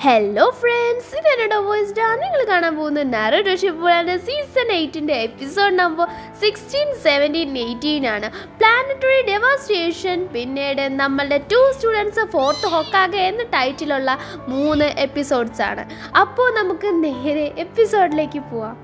hello friends ഇതെന്നോട് voice ഡാ നിങ്ങൾ കാണാൻ പോകുന്ന നാരോട്ടോ ഷിപ്പുകളുടെ സീസൺ എയ്റ്റിൻ്റെ episode number sixteen seventeen eighteen ആണ് പ്ലാനറ്ററി ഡെവാസ്റ്റേഷൻ പിന്നീട് നമ്മളുടെ ടു സ്റ്റുഡൻസ് ഫോർത്ത് ഹൊക്കാകെ എന്ന ടൈറ്റിലുള്ള മൂന്ന് എപ്പിസോഡ്സ് ആണ് അപ്പോൾ നമുക്ക് നേരെ എപ്പിസോഡിലേക്ക് പോവാം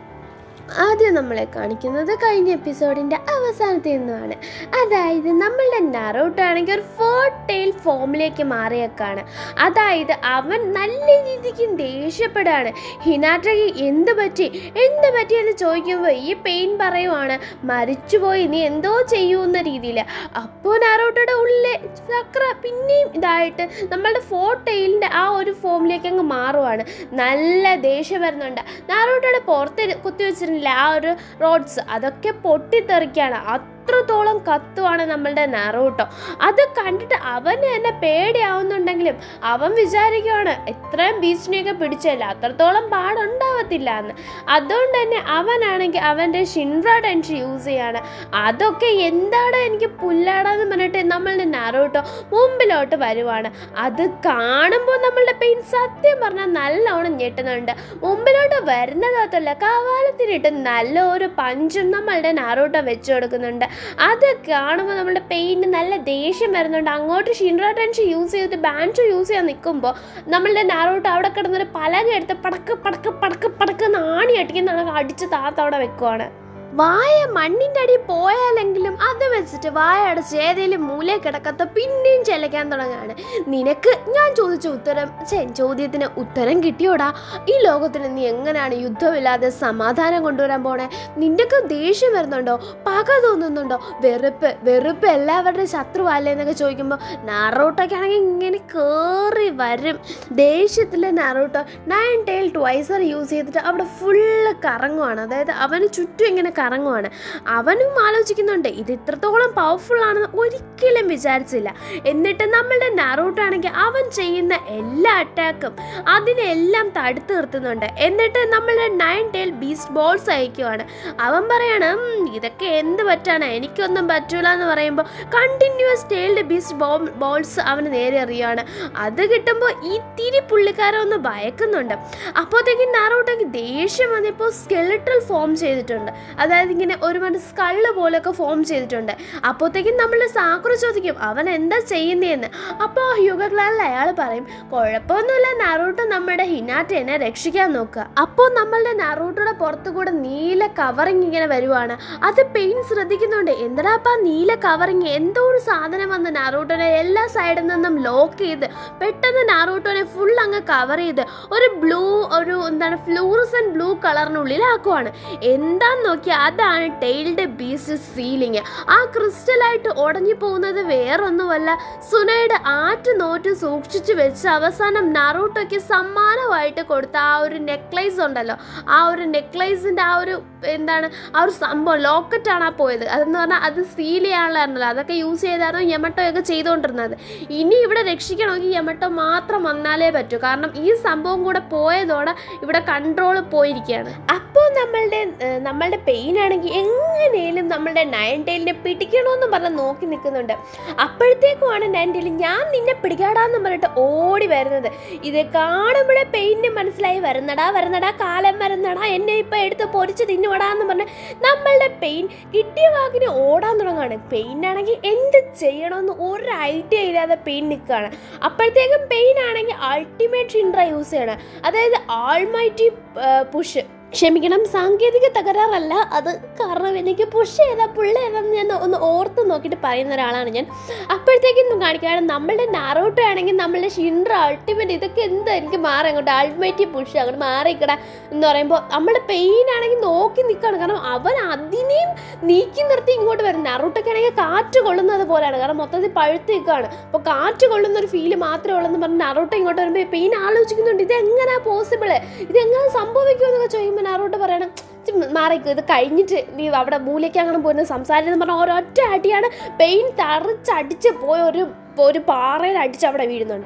ആദ്യം നമ്മളെ കാണിക്കുന്നത് കഴിഞ്ഞ എപ്പിസോഡിൻ്റെ അവസാനത്തെ നിന്നുമാണ് അതായത് നമ്മളുടെ നറോട്ടോ ആണെങ്കിൽ ഒരു ഫോർട്ട് ടെയിൽ ഫോമിലേക്ക് മാറിയേക്കാണ് അതായത് അവൻ നല്ല രീതിക്ക് ദേഷ്യപ്പെടുകയാണ് ഹിനാറ്റയ്ക്ക് എന്ത് പറ്റി എന്ത് പറ്റി എന്ന് ചോദിക്കുമ്പോൾ ഈ പെയിൻ പറയുവാണ് മരിച്ചുപോയി നീ എന്തോ ചെയ്യൂന്ന രീതിയിൽ അപ്പോൾ നാരോട്ടോയുടെ ഉള്ളിലെ ചക്ര പിന്നെയും ഇതായിട്ട് നമ്മളുടെ ഫോർട്ട് ടെയിലിൻ്റെ ആ ഒരു ഫോമിലേക്ക് അങ്ങ് മാറുവാണ് നല്ല ദേഷ്യം വരുന്നുണ്ട് നാരോട്ടോയുടെ പുറത്ത് കുത്തി വെച്ചിരുന്നില്ല ആ ഒരു റോഡ്സ് അതൊക്കെ പൊട്ടിത്തെറിക്കുകയാണ് അത്രത്തോളം കത്തുവാണ് നമ്മളുടെ നറൂട്ടോ അത് കണ്ടിട്ട് അവന് തന്നെ പേടിയാവുന്നുണ്ടെങ്കിലും അവൻ വിചാരിക്കുവാണ് എത്രയും ബീച്ചിനെയൊക്കെ പിടിച്ചല്ല അത്രത്തോളം പാടുണ്ടാവത്തില്ല എന്ന് അതുകൊണ്ട് തന്നെ അവനാണെങ്കിൽ അവൻ്റെ ഷിൻറ ടെൻഷൻ യൂസ് ചെയ്യാണ് അതൊക്കെ എന്താണ് എനിക്ക് പുല്ലാടാന്ന് പറഞ്ഞിട്ട് നമ്മളുടെ നറൂട്ടോ മുമ്പിലോട്ട് വരുവാണ് അത് കാണുമ്പോൾ നമ്മളുടെ പെയിൻ സത്യം പറഞ്ഞാൽ നല്ലോണം ഞെട്ടുന്നുണ്ട് മുമ്പിലോട്ട് വരുന്നതല്ല കവാലത്തിനിട്ട് നല്ലൊരു പഞ്ചും നമ്മളുടെ നാറൂട്ടോ വെച്ചു കൊടുക്കുന്നുണ്ട് അത് കാണുമ്പോൾ നമ്മളുടെ പെയിന് നല്ല ദേഷ്യം വരുന്നുണ്ട് അങ്ങോട്ട് ഷിൻറ ടെൻഷൻ യൂസ് ചെയ്തിട്ട് ബാൻഡ് യൂസ് ചെയ്യാൻ നിൽക്കുമ്പോൾ നമ്മളുടെ നാറൂട്ടോ അവിടെ കിടന്നൊരു പലക എടുത്ത് പടക്ക് പടക്ക് പടക്ക് പടക്ക് നാണി അടിക്കുന്ന അടിച്ച് താത്ത അവിടെ വെക്കുവാണ് വായ മണ്ണിൻ്റെ അടി പോയാലെങ്കിലും അത് വെച്ചിട്ട് വായ അടച്ച് ഏതെങ്കിലും മൂലയെ കിടക്കാത്ത പിന്നെയും ചെലക്കാൻ തുടങ്ങാണ് നിനക്ക് ഞാൻ ചോദിച്ച ഉത്തരം ഛേ ചോദ്യത്തിന് ഉത്തരം കിട്ടിയോടാ ഈ ലോകത്തിന് നീ എങ്ങനെയാണ് യുദ്ധമില്ലാതെ സമാധാനം കൊണ്ടുവരാൻ പോണേ നിന്റെയൊക്കെ ദേഷ്യം വരുന്നുണ്ടോ പക തോന്നുന്നുണ്ടോ വെറുപ്പ് വെറുപ്പ് എല്ലാവരുടെ ശത്രുവല്ലേ എന്നൊക്കെ ചോദിക്കുമ്പോൾ നാറോട്ടൊക്കെയാണെങ്കിൽ ഇങ്ങനെ കയറി വരും ദേഷ്യത്തിൽ നാറോട്ടോ നയൻ ടൈൽ ട്വൈസർ യൂസ് ചെയ്തിട്ട് അവിടെ ഫുള്ള് കറങ്ങുവാണ് അതായത് അവന് ചുറ്റും ഇങ്ങനെ കറങ്ങുവാണ് അവനും ആലോചിക്കുന്നുണ്ട് ഇത് ഇത്രത്തോളം പവർഫുൾ ആണെന്ന് ഒരിക്കലും വിചാരിച്ചില്ല എന്നിട്ട് നമ്മളുടെ നറൂട്ടോ ആണെങ്കിൽ അവൻ ചെയ്യുന്ന എല്ലാ അറ്റാക്കും അതിനെല്ലാം തടുത്തു നിർത്തുന്നുണ്ട് എന്നിട്ട് നമ്മളുടെ നയൻ ടൈൽ ബീസ്റ്റ് ബോൾസ് അയക്കുവാണ് അവൻ പറയാണ് "ഉം, ഇതൊക്കെ എന്ത് പറ്റാണ് എനിക്കൊന്നും പറ്റൂല എന്ന് പറയുമ്പോൾ continuous tailed beast ball balls അവന് നേരെ എറിയുകയാണ് അത് കിട്ടുമ്പോൾ ഈ തിരി പുള്ളിക്കാരൻ ഒന്ന് ഭയക്കുന്നുണ്ട് അപ്പോഴത്തേക്കും നാറോട്ടേക്ക് ദേഷ്യം വന്നപ്പോൾ സ്കെലിട്ടൽ ഫോം ചെയ്തിട്ടുണ്ട് അതായത് ഇങ്ങനെ ഒരുപാട് സ്കള്ള് പോലെയൊക്കെ ഫോം ചെയ്തിട്ടുണ്ട് അപ്പോഴത്തേക്കും നമ്മൾ സാക്കുറ ചോദിക്കും അവൻ എന്താ ചെയ്യുന്നതെന്ന് അപ്പോൾ യുഗ ക്ലാനിൽ അയാൾ പറയും കുഴപ്പമൊന്നുമില്ല നറൂട്ടോ നമ്മുടെ ഹിനാറ്റേനെ രക്ഷിക്കാൻ നോക്കുക അപ്പോൾ നമ്മളുടെ നറൂട്ടോയുടെ പുറത്തു കൂടെ നീല കവറിങ് ഇങ്ങനെ വരുവാണ് അത് പെയിൻ ശ്രദ്ധിക്കുന്നുണ്ട് എന്താപ്പാ നീല കവറിങ് എന്തോ ഒരു സാധനം വന്ന് നാറൂട്ടോനെ എല്ലാ സൈഡിൽ നിന്നും ലോക്ക് ചെയ്ത് പെട്ടെന്ന് നാറൂട്ടോനെ ഫുൾ അങ്ങ് കവർ ചെയ്ത് ഒരു ബ്ലൂ ഒരു എന്താണ് ഫ്ലൂറസൻ ബ്ലൂ കളറിനുള്ളിലാക്കുവാണ് എന്താന്ന് നോക്കിയാൽ അതാണ് ടെയിൽഡ് ബീസ്റ്റ് സീലിംഗ് ആ ക്രിസ്റ്റലായിട്ട് ഉടഞ്ഞു പോകുന്നത് വേറൊന്നുമല്ല സുനയുടെ ആറ്റ് നോറ്റ് സൂക്ഷിച്ചു വെച്ച് അവസാനം നറൂട്ടോയ്ക്ക് സമ്മാനമായിട്ട് കൊടുത്ത ആ ഒരു നെക്ലേസ് ഉണ്ടല്ലോ ആ ഒരു നെക്ലേസിൻ്റെ ആ ഒരു എന്താണ് ആ ഒരു സംഭവം ലോക്കറ്റാണ് ആ പോയത് അതെന്ന് പറഞ്ഞാൽ അത് സീൽ ചെയ്യാനുള്ളതായിരുന്നല്ലോ അതൊക്കെ യൂസ് ചെയ്തായിരുന്നു യമട്ടോ ഒക്കെ ചെയ്തുകൊണ്ടിരുന്നത് ഇനി ഇവിടെ രക്ഷിക്കണമെങ്കിൽ യമട്ടോ മാത്രം വന്നാലേ പറ്റൂ കാരണം ഈ സംഭവം കൂടെ പോയതോടെ ഇവിടെ കൺട്രോൾ പോയിരിക്കുകയാണ് അപ്പോൾ നമ്മളുടെ ഏഹ്, നമ്മളുടെ പെയിൻ ആണെങ്കിൽ എങ്ങനെയും നമ്മളുടെ നയൻ ടൈലിനെ പിടിക്കണമെന്ന് പറഞ്ഞ് നോക്കി നിൽക്കുന്നുണ്ട് അപ്പോഴത്തേക്കുമാണ് നയൻ ടൈൽ ഞാൻ നിന്നെ പിടിക്കാടാന്ന് പറഞ്ഞിട്ട് ഓടി വരുന്നത് ഇത് കാണുമ്പോഴേ പെയിന് മനസ്സിലായി വരുന്നടാ വരുന്നടാ കാലം വരുന്നടാ എന്നെ ഇപ്പം എടുത്ത് പൊരിച്ച് തിന്നുവടാന്ന് പറഞ്ഞ് നമ്മളുടെ പെയിൻ കിട്ടിയ വാക്കിന് ഓടാൻ തുടങ്ങുകയാണ് പെയിൻ ആണെങ്കിൽ എന്ത് ചെയ്യണമെന്ന് ഒരു ഐഡിയ ഇല്ലാതെ പെയിൻ നിൽക്കുകയാണ് അപ്പോഴത്തേക്കും പെയിൻ ആണെങ്കിൽ അൾട്ടിമേറ്റ് ഷിൻഡ്ര യൂസ് ചെയ്യണം അതായത് ആൾമൈറ്റി പുഷ് ക്ഷമിക്കണം സാങ്കേതിക തകരാറല്ല അത് കാരണം എനിക്ക് പുഷ് ചെയ്താൽ പുള്ള ഏതാന്ന് ഞാൻ ഒന്ന് ഓർത്ത് നോക്കിയിട്ട് പറയുന്ന ഒരാളാണ് ഞാൻ അപ്പോഴത്തേക്കും കാണിക്കുകയാണ് നമ്മളുടെ നാറോട്ടോ ആണെങ്കിൽ നമ്മളുടെ ഷിൻഡ്ര അൾട്ടിമേറ്റ് ഇതൊക്കെ എന്താ എനിക്ക് മാറി അങ്ങോട്ട് അൾട്ടിമേറ്റ് പുഷ് അങ്ങോട്ട് മാറിക്കട എന്ന് പറയുമ്പോൾ നമ്മുടെ പെയിൻ ആണെങ്കിൽ നോക്കി നിൽക്കുകയാണ് കാരണം അവൻ അതിനെയും നീക്കി നിർത്തി ഇങ്ങോട്ട് വരും നറൂട്ടൊക്കെ ആണെങ്കിൽ കാറ്റ് കൊള്ളുന്നത് പോലെയാണ് കാരണം മൊത്തത്തിൽ പഴുത്ത് നിൽക്കുകയാണ് അപ്പോൾ കാറ്റ് കൊള്ളുന്ന ഒരു ഫീല് മാത്രമേ ഉള്ളൂ എന്ന് പറഞ്ഞ് നറൂട്ടോ ഇങ്ങോട്ട് വരുമ്പോൾ പെയിൻ ആലോചിക്കുന്നുണ്ട് ഇത് എങ്ങനെയാ പോസിബിൾ ഇത് എങ്ങനെ സംഭവിക്കുമെന്നൊക്കെ ചോദിക്കുമ്പോൾ നറൂട്ടോ പറയണം "ഛ്, മാറിക്കോ ഇത് കഴിഞ്ഞിട്ട് നീ അവിടെ മൂലയ്ക്ക് അങ്ങനെ പോരുന്ന സംസാരിച്ചെന്ന് പറഞ്ഞാൽ ഒരൊറ്റ അടിയാണ് പെയിൻ തറിച്ചടിച്ച് പോയ ഒരു ഒരു പാറയിൽ അടിച്ച് അവിടെ വീഴുന്നുണ്ട്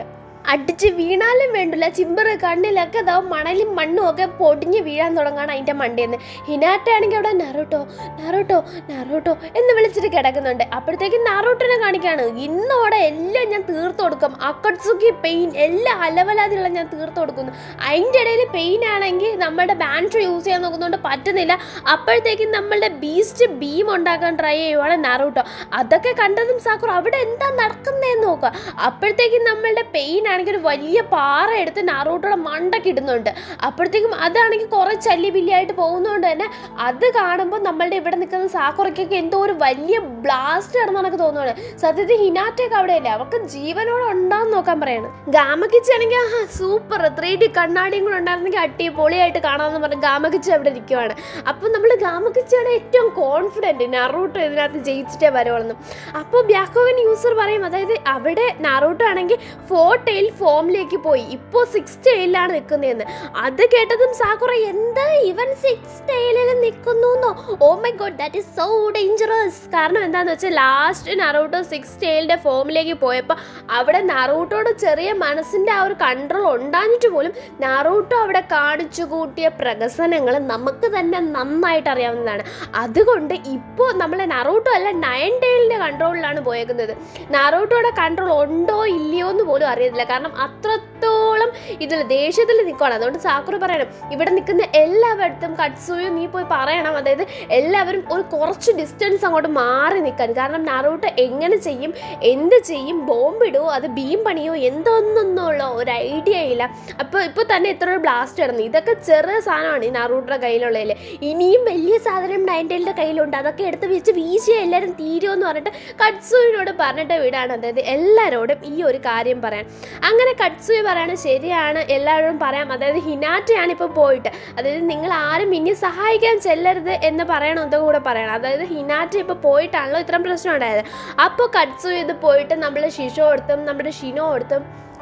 അടിച്ച് വീണാലും വേണ്ടില്ല ചിമ്പറ് കണ്ണിലൊക്കെ ഇതാ മണലും മണ്ണും ഒക്കെ പൊടിഞ്ഞ് വീഴാൻ തുടങ്ങാണ് അതിൻ്റെ മണ്ടേന്ന് ഹിനാറ്റ ആണെങ്കിൽ അവിടെ നറൂട്ടോ നറൂട്ടോ നറൂട്ടോ എന്ന് വിളിച്ചിട്ട് കിടക്കുന്നുണ്ട് അപ്പോഴത്തേക്കും നറൂട്ടോനെ കാണിക്കാണ് ഇന്നോടെ എല്ലാം ഞാൻ തീർത്ത് കൊടുക്കും അക്കട്സുക്കി പെയിൻ എല്ലാ അലവലാതിയുള്ള ഞാൻ തീർത്ത് കൊടുക്കുന്നു അതിൻ്റെ ഇടയിൽ പെയിൻ ആണെങ്കിൽ നമ്മുടെ ബാൻഡ്രി യൂസ് ചെയ്യാൻ നോക്കുന്നുണ്ട് പറ്റുന്നില്ല അപ്പോഴത്തേക്കും നമ്മളുടെ ബീസ്റ്റ് ബീം ഉണ്ടാക്കാൻ ട്രൈ ചെയ്യുവാണ് നറൂട്ടോ അതൊക്കെ കണ്ടതും സാക്കുർ അവിടെ എന്താ നടക്കുന്നതെന്ന് നോക്കുക അപ്പോഴത്തേക്കും നമ്മളുടെ പെയിൻ ആണെങ്കിൽ ഒരു വലിയ പാറ എടുത്ത് നാറൂട്ടോടെ മണ്ടയ്ക്ക് ഇടുന്നുണ്ട് അപ്പോഴത്തേക്കും അതാണെങ്കിൽ കുറേ ചല്ലി ബില്ലിയായിട്ട് പോകുന്നതുകൊണ്ട് തന്നെ അത് കാണുമ്പോൾ നമ്മളുടെ ഇവിടെ നിൽക്കുന്ന സാക്കുറയ്ക്കൊക്കെ എന്തോ ഒരു വലിയ ബ്ലാസ്റ്റ് ആണെന്ന് എനിക്ക് തോന്നുവാണ് സത്യത്തിൽ ഹിനാറ്റൊക്കെ അവിടെയല്ലേ അവർക്ക് ജീവനോടെ ഉണ്ടാന്ന് നോക്കാൻ പറയാണ് ഗാമക്കിച്ച് ആണെങ്കിൽ ആ സൂപ്പർ ത്രീ ഡി കണ്ണാടിയും കൂടെ ഉണ്ടായിരുന്നെങ്കിൽ അടിപൊളിയായിട്ട് കാണാമെന്ന് പറഞ്ഞ് ഗാമക്കിച്ച് അവിടെ ഇരിക്കുവാണ് അപ്പോൾ നമ്മൾ ഗാമക്കിച്ചാണ് ഏറ്റവും കോൺഫിഡൻറ്റ് നറൂട്ടോ ഇതിനകത്ത് ജയിച്ചിട്ടേ വരുവുള്ളൂ അപ്പോൾ ബ്യാക്കോവൻ യൂസർ പറയും അതായത് അവിടെ നാറൂട്ടോ ആണെങ്കിൽ ഫോർ ടെയിൽ ഫോമിലേക്ക് പോയി ഇപ്പോൾ സിക്സ് ടെയിലാണ് നിൽക്കുന്നതെന്ന് അത് കേട്ടതും സാക്കുറ എന്താ ഇവൻ സിക്സ് ടെയിലിൽ നിൽക്കുന്നു oh my God that is so dangerous കാരണം എന്താന്ന് വെച്ചാൽ ലാസ്റ്റ് നറൂട്ടോ സിക്സ് ടെയിലിൻ്റെ ഫോമിലേക്ക് പോയപ്പോൾ അവിടെ നറൂട്ടോട് ചെറിയ മനസ്സിൻ്റെ ആ ഒരു കൺട്രോൾ ഉണ്ടാഞ്ഞിട്ട് പോലും നറൂട്ടോ അവിടെ കാണിച്ചു കൂട്ടിയ പ്രകസനങ്ങൾ നമുക്ക് തന്നെ നന്നായിട്ട് അറിയാവുന്നതാണ് അതുകൊണ്ട് ഇപ്പോൾ നമ്മളെ നറൂട്ടോ അല്ല നയൻ ടെയിലിൻ്റെ കൺട്രോളിലാണ് പോയേക്കുന്നത് നാറൂട്ടോയുടെ കൺട്രോൾ ഉണ്ടോ ഇല്ലയോ എന്ന് പോലും അറിയത്തില്ല കാരണം അത്രത്തോളം ഇതിൽ ദേഷ്യത്തിൽ നിൽക്കുകയാണ് അതുകൊണ്ട് സാക്കുറ പറയണം ഇവിടെ നിൽക്കുന്ന എല്ലാവരുടെ കട്സുയും നീ പോയി പറയണം അതായത് എല്ലാവരും ഒരു കുറച്ച് ഡിസ്റ്റൻസ് അങ്ങോട്ട് മാറി നിൽക്കാൻ കാരണം നാറൂട്ടോ എങ്ങനെ ചെയ്യും എന്ത് ചെയ്യും ബോംബിടുമോ അത് ബീം പണിയോ എന്തോന്നൊന്നുള്ള ഒരു ഐഡിയ ഇല്ല അപ്പോൾ ഇപ്പോൾ തന്നെ ഇത്ര ഒരു ബ്ലാസ്റ്റ് കിടന്നു ഇതൊക്കെ ചെറിയ സാധനമാണ് ഈ നാറൂട്ടയുടെ കയ്യിലുള്ളതിൽ ഇനിയും വലിയ സാധനം നയൻറ്റേലിൻ്റെ കയ്യിലുണ്ട് അതൊക്കെ എടുത്ത് വെച്ച് വീശിയ എല്ലാവരും തീരുമെന്ന് പറഞ്ഞിട്ട് കട്സുവിനോട് പറഞ്ഞിട്ട് വിടാണ് അതായത് എല്ലാവരോടും ഈ ഒരു കാര്യം പറയാൻ അങ്ങനെ കട്സുയി പറയാണ് ശരിയാണ് എല്ലാവരോടും പറയാം അതായത് ഹിനാറ്റയാണ് ഇപ്പോൾ പോയിട്ട് അതായത് നിങ്ങൾ ആരും ഇനി സഹായിക്കാൻ ചെല്ലരുത് എന്ന് പറയണം എന്തോ കൂടെ പറയണം അതായത് ഹിനാറ്റ ഇപ്പോൾ പോയിട്ടാണല്ലോ ഇത്രയും പ്രശ്നം ഉണ്ടായത് അപ്പോൾ കട്സു ഇത് പോയിട്ട് നമ്മൾ ഷിഷോ എടുത്തും നമ്മുടെ ഷിനോ എടുത്തും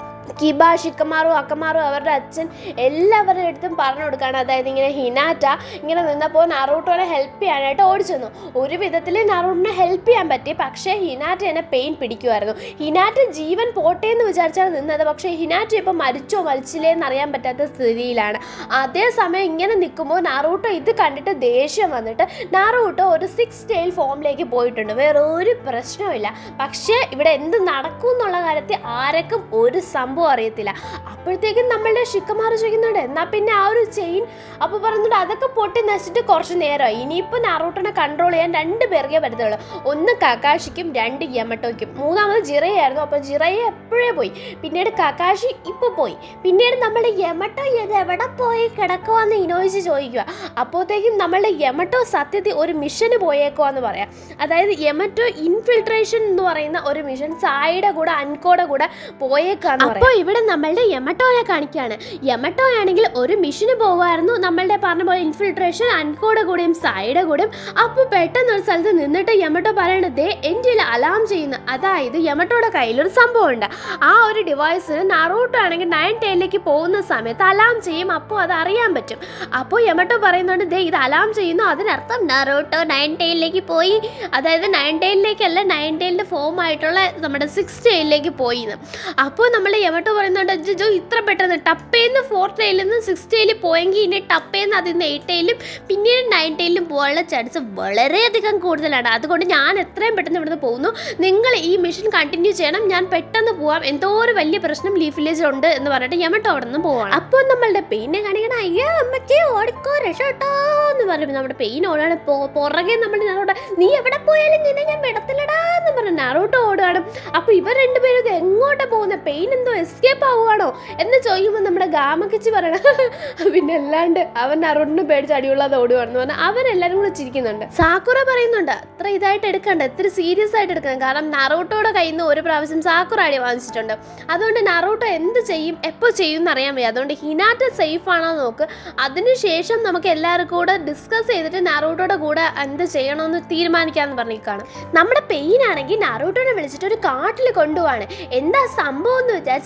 കിബ ഷിക്കമാറും അക്കമാറും അവരുടെ അച്ഛൻ എല്ലാവരുടെ അടുത്തും പറഞ്ഞു കൊടുക്കുകയാണ് അതായത് ഇങ്ങനെ ഹിനാറ്റ ഇങ്ങനെ നിന്നപ്പോൾ നറൂട്ടോനെ ഹെൽപ്പ് ചെയ്യാനായിട്ട് ഓടിച്ചു വന്നു ഒരു വിധത്തിൽ നറൂട്ടിനെ ഹെൽപ്പ് ചെയ്യാൻ പറ്റി പക്ഷേ ഹിനാറ്റ എന്നെ പെയിൻ പിടിക്കുമായിരുന്നു ഹിനാറ്റ ജീവൻ പോട്ടെ എന്ന് വിചാരിച്ചാണ് നിന്നത് പക്ഷേ ഹിനാറ്റ ഇപ്പോൾ മരിച്ചോ മരിച്ചില്ലേ എന്ന് അറിയാൻ പറ്റാത്ത സ്ഥിതിയിലാണ് അതേസമയം ഇങ്ങനെ നിൽക്കുമ്പോൾ നാറൂട്ടോ ഇത് കണ്ടിട്ട് ദേഷ്യം വന്നിട്ട് നാറൂട്ടോ ഒരു സിക്സ് ടെയിൽ ഫോമിലേക്ക് പോയിട്ടുണ്ട് വേറെ ഒരു പ്രശ്നവുമില്ല പക്ഷേ ഇവിടെ എന്ത് നടക്കും എന്നുള്ള കാര്യത്തിൽ ആർക്കും ഒരു സംഭവം അറിയത്തില്ല അപ്പോഴത്തേക്കും നമ്മളുടെ ഷിക്കമാർ ചോദിക്കുന്നുണ്ട് എന്നാൽ പിന്നെ ആ ഒരു ചെയിൻ അപ്പോൾ പറയുന്നുണ്ട് അതൊക്കെ പൊട്ടി നശിച്ചിട്ട് കുറച്ച് നേരമായി ഇനിയിപ്പോൾ നാറൂട്ടനെ കൺട്രോൾ ചെയ്യാൻ രണ്ട് പേർക്കേ പറ്റത്തുള്ളൂ ഒന്ന് കക്കാഷിക്കും രണ്ട് യമട്ടോയ്ക്കും മൂന്നാമത് ജിറയായിരുന്നു അപ്പോൾ ജിറയെ എപ്പോഴേ പോയി പിന്നീട് കക്കാഷി ഇപ്പോൾ പോയി പിന്നീട് നമ്മുടെ യമട്ടോ ഇത് എവിടെ പോയി കിടക്കുവാന്ന് ഇനോയിച്ച് ചോദിക്കുക അപ്പോഴത്തേക്കും നമ്മളുടെ യമട്ടോ സത്യത്തിൽ ഒരു മിഷന് പോയേക്കുവാന്ന് പറയാം അതായത് യമറ്റോ ഇൻഫിൽട്രേഷൻ എന്ന് പറയുന്ന ഒരു മിഷൻ സായിയുടെ കൂടെ അൻകോടെ കൂടെ പോയേക്കാന്ന് അപ്പോൾ ഇവിടെ നമ്മളുടെ യമട്ടോയെ കാണിക്കുകയാണ് യമട്ടോ ആണെങ്കിൽ ഒരു മിഷന് പോകുമായിരുന്നു നമ്മളുടെ പറഞ്ഞ പോലെ ഇൻഫിൽട്രേഷൻ അൻകോടെ കൂടെയും സായിയുടെ കൂടെയും അപ്പോൾ പെട്ടെന്ന് ഒരു സ്ഥലത്ത് നിന്നിട്ട് യമട്ടോ പറയണത് ദേ എൻ്റെ അലാം ചെയ്യുന്നു അതായത് യമട്ടോയുടെ കയ്യിലൊരു സംഭവമുണ്ട് ആ ഒരു ഡിവൈസിന് നറൂട്ടോ ആണെങ്കിൽ നയൻ ടെയിലേക്ക് പോകുന്ന സമയത്ത് അലാം ചെയ്യും അപ്പോൾ അത് അറിയാൻ പറ്റും അപ്പോൾ യമട്ടോ പറയുന്നുണ്ട് ദേ ഇത് അലാം ചെയ്യുന്നു അതിനർത്ഥം നറൂട്ടോ നയൻ ടെയിലേക്ക് പോയി അതായത് നയൻ ടെയിലേക്കല്ല നയൻ ടെയിലിൻ്റെ ഫോം ആയിട്ടുള്ള നമ്മുടെ സിക്സ് ടെയിലേക്ക് പോയി എന്ന് അപ്പോൾ നമ്മൾ യമട്ടോ പറയുന്നുണ്ട് ജോ ഇത്ര പെട്ടെന്ന് ടപ്പേന്ന് ഫോർ ടെയിലിൽ നിന്ന് സിക്സ് ടെയിലിൽ പോയെങ്കിൽ ഇനി ടപ്പേന്ന് അതിൽ നിന്ന് എയ്റ്റ് ടെയിലും പിന്നീട് നയൻ ടെയിലും പോകാനുള്ള ചാൻസ് വളരെയധികം കൂടുതലാണ് അതുകൊണ്ട് ഞാൻ എത്രയും പെട്ടെന്ന് ഇവിടുന്ന് പോകുന്നു നിങ്ങൾ ഈ മിഷൻ കണ്ടിന്യൂ ചെയ്യണം ഞാൻ പെട്ടെന്ന് പോവാം എന്തോ ഒരു വലിയ പ്രശ്നം ലീഫ് വില്ലേജിൽ ഉണ്ട് എന്ന് പറഞ്ഞിട്ട് യമട്ടോ അവിടെ നിന്ന് പോവാണ് അപ്പോൾ നമ്മളുടെ പെയിനെ കാണിക്കണം അയ്യോ അമ്മച്ചി ഓടിക്കോ രക്ഷോട്ടോ എന്ന് പറയുമ്പോൾ നമ്മുടെ പെയിൻ ഓടാണ് പോ- പുറകെ നമ്മൾ നാറോട്ട് നീ എവിടെ പോയാലും നിന്നെ ഞാൻ വിടത്തില്ലടാ എന്ന് പറഞ്ഞു നാറോട്ട് ഓടുകയാണ് അപ്പോൾ ഇവർ രണ്ടുപേരും ഇത് എങ്ങോട്ടാ പോകുന്നത് പെയിൻ എന്തോ എസ്കേപ്പ് ആവുകയാണോ എന്ന് ചോദിക്കുമ്പോൾ നമ്മുടെ ഗാമക്കിച്ച് പറയണം പിന്നെ അല്ലാണ്ട് അവൻ നാറോട്ടിന് പേടിച്ച് അടിയുള്ളത് ഓടുകയാണെന്ന് പറഞ്ഞാൽ അവരെല്ലാവരും കൂടെ ചിരിക്കുന്നുണ്ട് സാക്കുറ പറയുന്നുണ്ട് അത്ര ഇതായിട്ട് എടുക്കണ്ട എത്ര സീരിയസ് ആയിട്ട് എടുക്കണം കാരണം നറൂട്ടോയുടെ കയ്യിൽ നിന്ന് ഒരു പ്രാവശ്യം സാക്കുറ അടി വാങ്ങിച്ചിട്ടുണ്ട് അതുകൊണ്ട് നറൂട്ടോ എന്ത് ചെയ്യും എപ്പോൾ ചെയ്യും എന്ന് അറിയാൻ വയ്യ അതുകൊണ്ട് ഹിനാറ്റ സേഫ് ആണോ നോക്ക് അതിനുശേഷം നമുക്ക് എല്ലാവർക്കും കൂടെ ഡിസ്കസ് ചെയ്തിട്ട് നറൂട്ടോയുടെ കൂടെ എന്ത് ചെയ്യണമെന്ന് തീരുമാനിക്കാമെന്ന് പറഞ്ഞിരിക്കുകയാണ് നമ്മുടെ പെയിൻ ആണെങ്കിൽ നറൂട്ടോനെ വിളിച്ചിട്ട് ഒരു കാട്ടിൽ കൊണ്ടുപോവാണ് എന്താ സംഭവം എന്ന് വിചാരിച്ച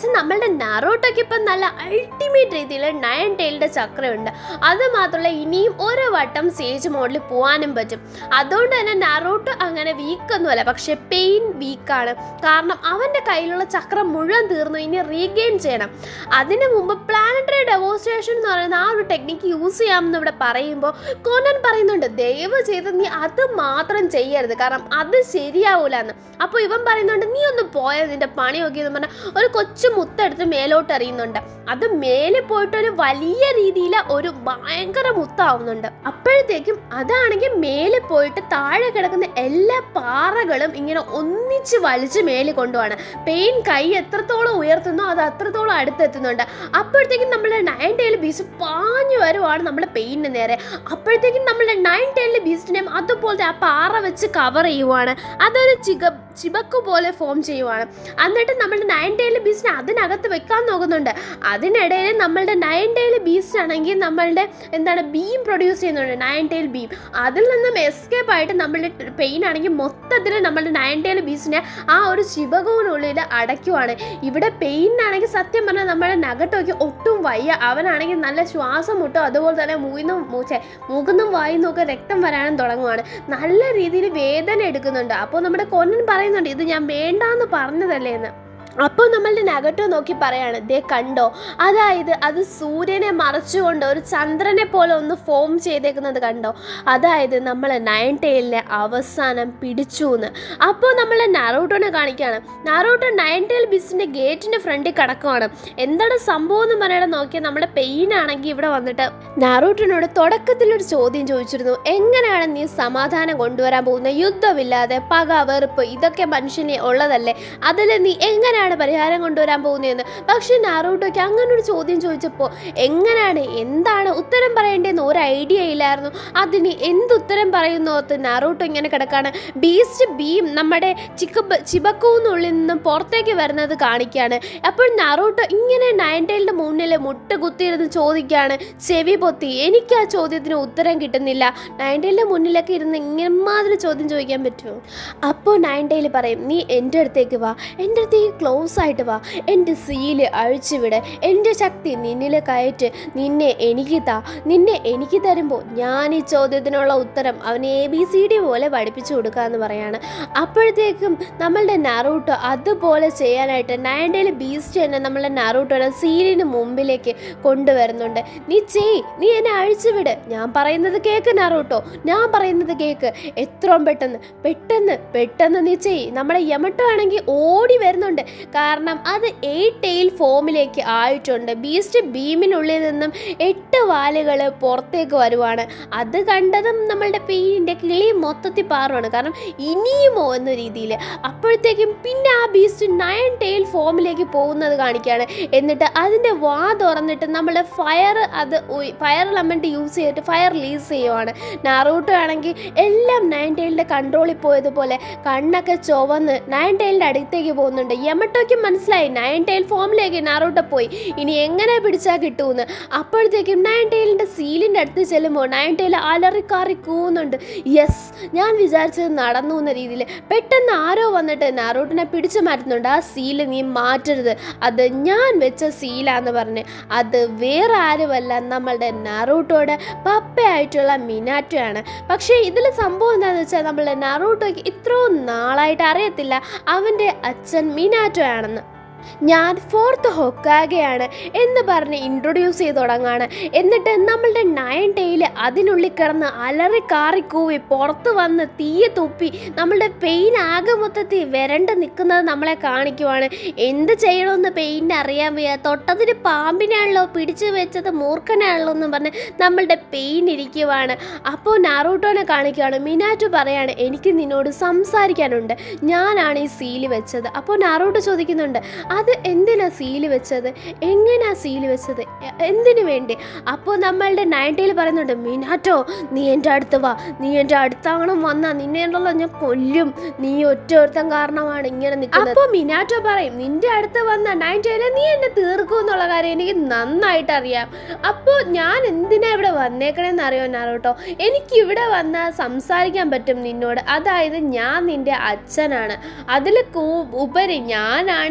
പക്ഷെ നമ്മളുടെ നറോട്ടോക്ക് ഇപ്പം നല്ല അൾട്ടിമേറ്റ് രീതിയിൽ നയൻ ടൈലിൻ്റെ ചക്രമുണ്ട് അത് മാത്രമല്ല ഇനിയും ഒരു വട്ടം സ്റ്റേജ് മോഡിൽ പോകാനും പറ്റും അതുകൊണ്ട് തന്നെ നറോട്ടോ അങ്ങനെ വീക്കൊന്നുമല്ല പക്ഷെ പെയിൻ വീക്കാണ് കാരണം അവൻ്റെ കയ്യിലുള്ള ചക്രം മുഴുവൻ തീർന്നു ഇനി റീഗെയിൻ ചെയ്യണം അതിനു മുമ്പ് പ്ലാനറ്ററി ഡെമോൺസ്ട്രേഷൻ എന്ന് പറയുന്ന ആ ഒരു ടെക്നിക്ക് യൂസ് ചെയ്യാമെന്ന് ഇവിടെ പറയുമ്പോൾ കോനൻ പറയുന്നുണ്ട് ദയവ് ചെയ്ത് നീ അത് മാത്രം ചെയ്യരുത് കാരണം അത് ശരിയാവൂല എന്ന് അപ്പോൾ ഇവൻ പറയുന്നുണ്ട് നീ ഒന്ന് പോയത് നിന്റെ പണി നോക്കിയെന്ന് പറഞ്ഞാൽ ഒരു കൊച്ചു മുത്തെടുത്ത് മേലോട്ട് എറിയുന്നുണ്ട് അത് മേലെ പോയിട്ട് ഒരു വലിയ രീതിയിൽ ഒരു ഭയങ്കര മുത്താവുന്നുണ്ട് അപ്പോഴത്തേക്കും അതാണെങ്കിൽ മേലെ പോയിട്ട് താഴെ കിടക്കുന്ന എല്ലാ പാറകളും ഇങ്ങനെ ഒന്നിച്ച് വലിച്ച് മേലെ കൊണ്ടുപോവാണ് പെയിൻ കൈ എത്രത്തോളം ഉയർത്തുന്നോ അത് അത്രത്തോളം അടുത്തെത്തുന്നുണ്ട് അപ്പോഴത്തേക്കും നമ്മുടെ നയൻ ടൈൽ ബീസ്റ്റ് പാഞ്ഞു വരുവാണ് നമ്മുടെ പെയിനിന് നേരെ അപ്പോഴത്തേക്കും നമ്മുടെ നയൻ ടൈലിലെ ബീസ്റ്റിനെയും അതുപോലത്തെ ആ പാറ വെച്ച് കവർ ചെയ്യുവാണ് അതൊരു ചിക ചിബക്ക് പോലെ ഫോം ചെയ്യുവാണ് എന്നിട്ട് നമ്മുടെ നയൻ ടൈലിലെ ബീസ്റ്റിനെ അതിനകത്ത് വെക്കാൻ നോക്കുന്നുണ്ട് അതിനിടയിൽ നമ്മളുടെ നയൻ ടൈൽ ബീസ്റ്റ് ആണെങ്കിൽ നമ്മളുടെ എന്താണ് ബീം പ്രൊഡ്യൂസ് ചെയ്യുന്നുണ്ട് നയൻ ടൈൽ ബീം അതിൽ നിന്നും എസ്കേപ്പ് ആയിട്ട് നമ്മളുടെ പെയിൻ ആണെങ്കിൽ മൊത്തത്തിൽ നമ്മളുടെ നയൻ ടൈൽ ബീസ്റ്റിനെ ആ ഒരു ശിവകവുനുള്ളിൽ അടയ്ക്കുവാണ് ഇവിടെ പെയിനാണെങ്കിൽ സത്യം പറഞ്ഞാൽ നമ്മുടെ നഗട്ടോക്ക് ഒട്ടും വയ്യ അവനാണെങ്കിൽ നല്ല ശ്വാസം മുട്ടും അതുപോലെ തന്നെ മൂന്നും മൂച്ചേ മൂക്കുന്നും വായിന്നും ഒക്കെ രക്തം വരാനും തുടങ്ങുവാണ് നല്ല രീതിയിൽ വേദന എടുക്കുന്നുണ്ട് അപ്പോൾ നമ്മുടെ കൊന്നൻ പറയുന്നുണ്ട് ഇത് ഞാൻ വേണ്ടാന്ന് പറഞ്ഞതല്ലേ എന്ന് അപ്പോൾ നമ്മളുടെ നഗട്ടോ നോക്കി പറയാണ് ദേ കണ്ടോ അതായത് അത് സൂര്യനെ മറച്ചുകൊണ്ട് ഒരു ചന്ദ്രനെ പോലെ ഒന്ന് ഫോം ചെയ്തേക്കുന്നത് കണ്ടോ അതായത് നമ്മൾ നയൻ ടൈലിനെ അവസാനം പിടിച്ചു എന്ന് അപ്പോൾ നമ്മൾ നറൂട്ടോനെ കാണിക്കുകയാണ് നറൂട്ടോ നയൻ ടൈൽ ബിസിൻ്റെ ഗേറ്റിൻ്റെ ഫ്രണ്ടിൽ കിടക്കുവാണ് എന്താണ് സംഭവം എന്ന് പറയാതെ നോക്കിയാൽ നമ്മുടെ പെയിൻ ആണെങ്കിൽ ഇവിടെ വന്നിട്ട് നാറൂട്ടിനോട് തുടക്കത്തിലൊരു ചോദ്യം ചോദിച്ചിരുന്നു എങ്ങനെയാണ് നീ സമാധാനം കൊണ്ടുവരാൻ പോകുന്നത് യുദ്ധമില്ലാതെ പക വെറുപ്പ് ഇതൊക്കെ മനുഷ്യനെ ഉള്ളതല്ലേ അതിൽ നീ എങ്ങനെയാണ് പരിഹാരം കൊണ്ടുവരാൻ പോകുന്നതെന്ന് പക്ഷെ നാറൂട്ടോയ്ക്ക് അങ്ങനെ ഒരു ചോദ്യം ചോദിച്ചപ്പോൾ എങ്ങനെയാണ് എന്താണ് ഉത്തരം പറയേണ്ടതെന്ന് ഒരു ഐഡിയ ഇല്ലായിരുന്നു അതിന് എന്ത് ഉത്തരം പറയുന്നു ഓർത്ത് നാറൂട്ടോ ഇങ്ങനെ കിടക്കാണ് ബീസ്റ്റ് ബീം നമ്മുടെ ചിക്കബ് ചിബക്കൂന്നുള്ളിൽ നിന്നും പുറത്തേക്ക് വരുന്നത് കാണിക്കുകയാണ് അപ്പോൾ നാറൂട്ടോ ഇങ്ങനെ നയൻറ്റൈലിൻ്റെ മുന്നിൽ മുട്ട് കുത്തിയിരുന്ന് ചോദിക്കുകയാണ് ചെവി പൊത്തി എനിക്ക് ആ ചോദ്യത്തിന് ഉത്തരം കിട്ടുന്നില്ല നയൻറ്റൈലിൻ്റെ മുന്നിലൊക്കെ ഇരുന്ന് ഇങ്ങനെ ചോദ്യം ചോദിക്കാൻ പറ്റുമോ അപ്പോൾ നയൻറ്റൈൽ പറയും നീ എൻ്റെ അടുത്തേക്ക് വാ എൻ്റെ അടുത്തേക്ക് ക്ലോസ് ആയിട്ട് വാ എൻ്റെ സീല് അഴിച്ചുവിട് എൻ്റെ ശക്തി നിന്നിൽ കയറ്റ് നിന്നെ എനിക്ക് താ നിന്നെ എനിക്ക് തരുമ്പോൾ ഞാൻ ഈ ചോദ്യത്തിനുള്ള ഉത്തരം അവന് എ ബി സി ഡി പോലെ പഠിപ്പിച്ചു കൊടുക്കാമെന്ന് പറയാണ് അപ്പോഴത്തേക്കും നമ്മളുടെ നറൂട്ടോ അതുപോലെ ചെയ്യാനായിട്ട് നയൻഡേൽ ബീസ്റ്റ് തന്നെ നമ്മളുടെ നറൂട്ടോയുടെ സീലിന് മുമ്പിലേക്ക് കൊണ്ടുവരുന്നുണ്ട് നീ ചെയ് നീ എന്നെ അഴിച്ചുവിട് ഞാൻ പറയുന്നത് കേക്ക് നറൂട്ടോ ഞാൻ പറയുന്നത് കേക്ക് എത്രയും പെട്ടെന്ന് പെട്ടെന്ന് പെട്ടെന്ന് നീ ചെയ് നമ്മുടെ യമട്ടോ ആണെങ്കിൽ ഓടി വരുന്നുണ്ട് കാരണം അത് എയ്റ്റ് ടെയിൽ ഫോമിലേക്ക് ആയിട്ടുണ്ട് ബീസ്റ്റ് ബീമിനുള്ളിൽ നിന്നും എട്ട് വാലുകൾ പുറത്തേക്ക് വരുവാണ് അത് കണ്ടതും നമ്മളുടെ പെയിൻ്റെ കിളി മൊത്തത്തിൽ പാറുവാണ് കാരണം ഇനിയുമോ എന്ന രീതിയിൽ അപ്പോഴത്തേക്കും പിന്നെ ആ ബീസ്റ്റ് നയൻ ടെയിൽ ഫോമിലേക്ക് പോകുന്നത് കാണിക്കുകയാണ് എന്നിട്ട് അതിൻ്റെ വാ തുറന്നിട്ട് നമ്മൾ ഫയർ അത് ഫയർ എലമെൻറ്റ് യൂസ് ചെയ്തിട്ട് ഫയർ റിലീസ് ചെയ്യുവാണ് നാറൂട്ടോ ആണെങ്കിൽ എല്ലാം നയൻ ടെയിലിൻ്റെ കൺട്രോളിൽ പോയതുപോലെ കണ്ണൊക്കെ ചുവന്ന് നയൻ ടെയിലിൻ്റെ അടുത്തേക്ക് പോകുന്നുണ്ട് യമട്ടോയ്ക്ക് മനസ്സിലായി നയൻ ടെയിൽ ഫോമിലേക്ക് നാറൂട്ടോ പോയി ഇനി എങ്ങനെ പിടിച്ചാൽ കിട്ടുമെന്ന് അപ്പോഴത്തേക്കും നയൻ ടെയിലിൻ്റെ സീലിൻ്റെ അടുത്ത് ചെല്ലുമ്പോൾ നയൻ ടെയിൽ അലറിക്കാറി കൂവുന്നുണ്ട് യെസ് ഞാൻ വിചാരിച്ചത് നടന്നു എന്ന രീതിയിൽ പെട്ടെന്ന് ആരോ വന്നിട്ട് നാറൂട്ടിനെ പിടിച്ചു മാറ്റുന്നുണ്ട് ആ സീല് നീ മാറ്റരുത് അത് ഞാൻ വെച്ച സീലാന്ന് പറഞ്ഞ് അത് വേറെ ആരുമല്ല നമ്മളുടെ നറൂട്ടോയുടെ പപ്പയായിട്ടുള്ള മിനാറ്റോ ആണ് പക്ഷേ ഇതിൽ സംഭവം എന്താണെന്ന് വെച്ചാൽ നമ്മളുടെ നറൂട്ടോയ്ക്ക് ഇത്രയും നാളായിട്ട് അറിയത്തില്ല അവൻ്റെ അച്ഛൻ മിനാറ്റോ ആണെന്ന് ഞാൻ ഫോർത്ത് ഹൊക്കാഗയാണ് എന്ന് പറഞ്ഞ് ഇൻട്രൊഡ്യൂസ് ചെയ്ത് തുടങ്ങാണ് എന്നിട്ട് നമ്മളുടെ നയൻ ടെയിൽ അതിനുള്ളിൽ കിടന്ന് അലറി കാറി കൂവി പുറത്ത് വന്ന് തീയെ തുപ്പി നമ്മളുടെ പെയിൻ ആകെ മൊത്തത്തിൽ വരണ്ട് നിൽക്കുന്നത് നമ്മളെ കാണിക്കുവാണ് എന്ത് ചെയ്യണമെന്ന് പെയിന് അറിയാൻ വയ്യ തൊട്ടതിന് പാമ്പിനാണല്ലോ പിടിച്ചു വെച്ചത് മൂർഖനാണല്ലോ എന്ന് പറഞ്ഞ് നമ്മളുടെ പെയിൻ ഇരിക്കുവാണ് അപ്പോൾ നാറൂട്ടോനെ കാണിക്കുകയാണ് മിനാറ്റു പറയാണ് എനിക്ക് നിന്നോട് സംസാരിക്കാനുണ്ട് ഞാനാണ് ഈ സീല് വെച്ചത് അപ്പോൾ നാറൂട്ടോ ചോദിക്കുന്നുണ്ട് അത് എന്തിനാ സീല് വെച്ചത് എങ്ങനെയാ സീല് വെച്ചത് എ- എന്തിനു വേണ്ടി അപ്പോൾ നമ്മളുടെ നയൻറ്റയിൽ പറയുന്നുണ്ട് മിനാറ്റോ നീ എൻ്റെ അടുത്ത് വാ നീ എൻ്റെ അടുത്താകണം വന്നാ നിന്നെ ഉണ്ടല്ലോ ഞാൻ കൊല്ലും നീ ഒറ്റ ഒരുത്തൻ കാരണമാണ് ഇങ്ങനെ നിൽക്കുന്നത് അപ്പോൾ മിനാറ്റോ പറയും നിന്റെ അടുത്ത് വന്ന നയൻറ്റയില് നീ എന്നെ തീർക്കും എന്നുള്ള കാര്യം എനിക്ക് നന്നായിട്ട് അറിയാം അപ്പോൾ ഞാൻ എന്തിനാ ഇവിടെ വന്നേക്കണേന്ന് അറിയോ നാരോട്ടോ എനിക്ക് ഇവിടെ വന്നാൽ സംസാരിക്കാൻ പറ്റും നിന്നോട് അതായത് ഞാൻ നിന്റെ അച്ഛനാണ് അതിൽ ഉപരി ഞാനാണ് ഈ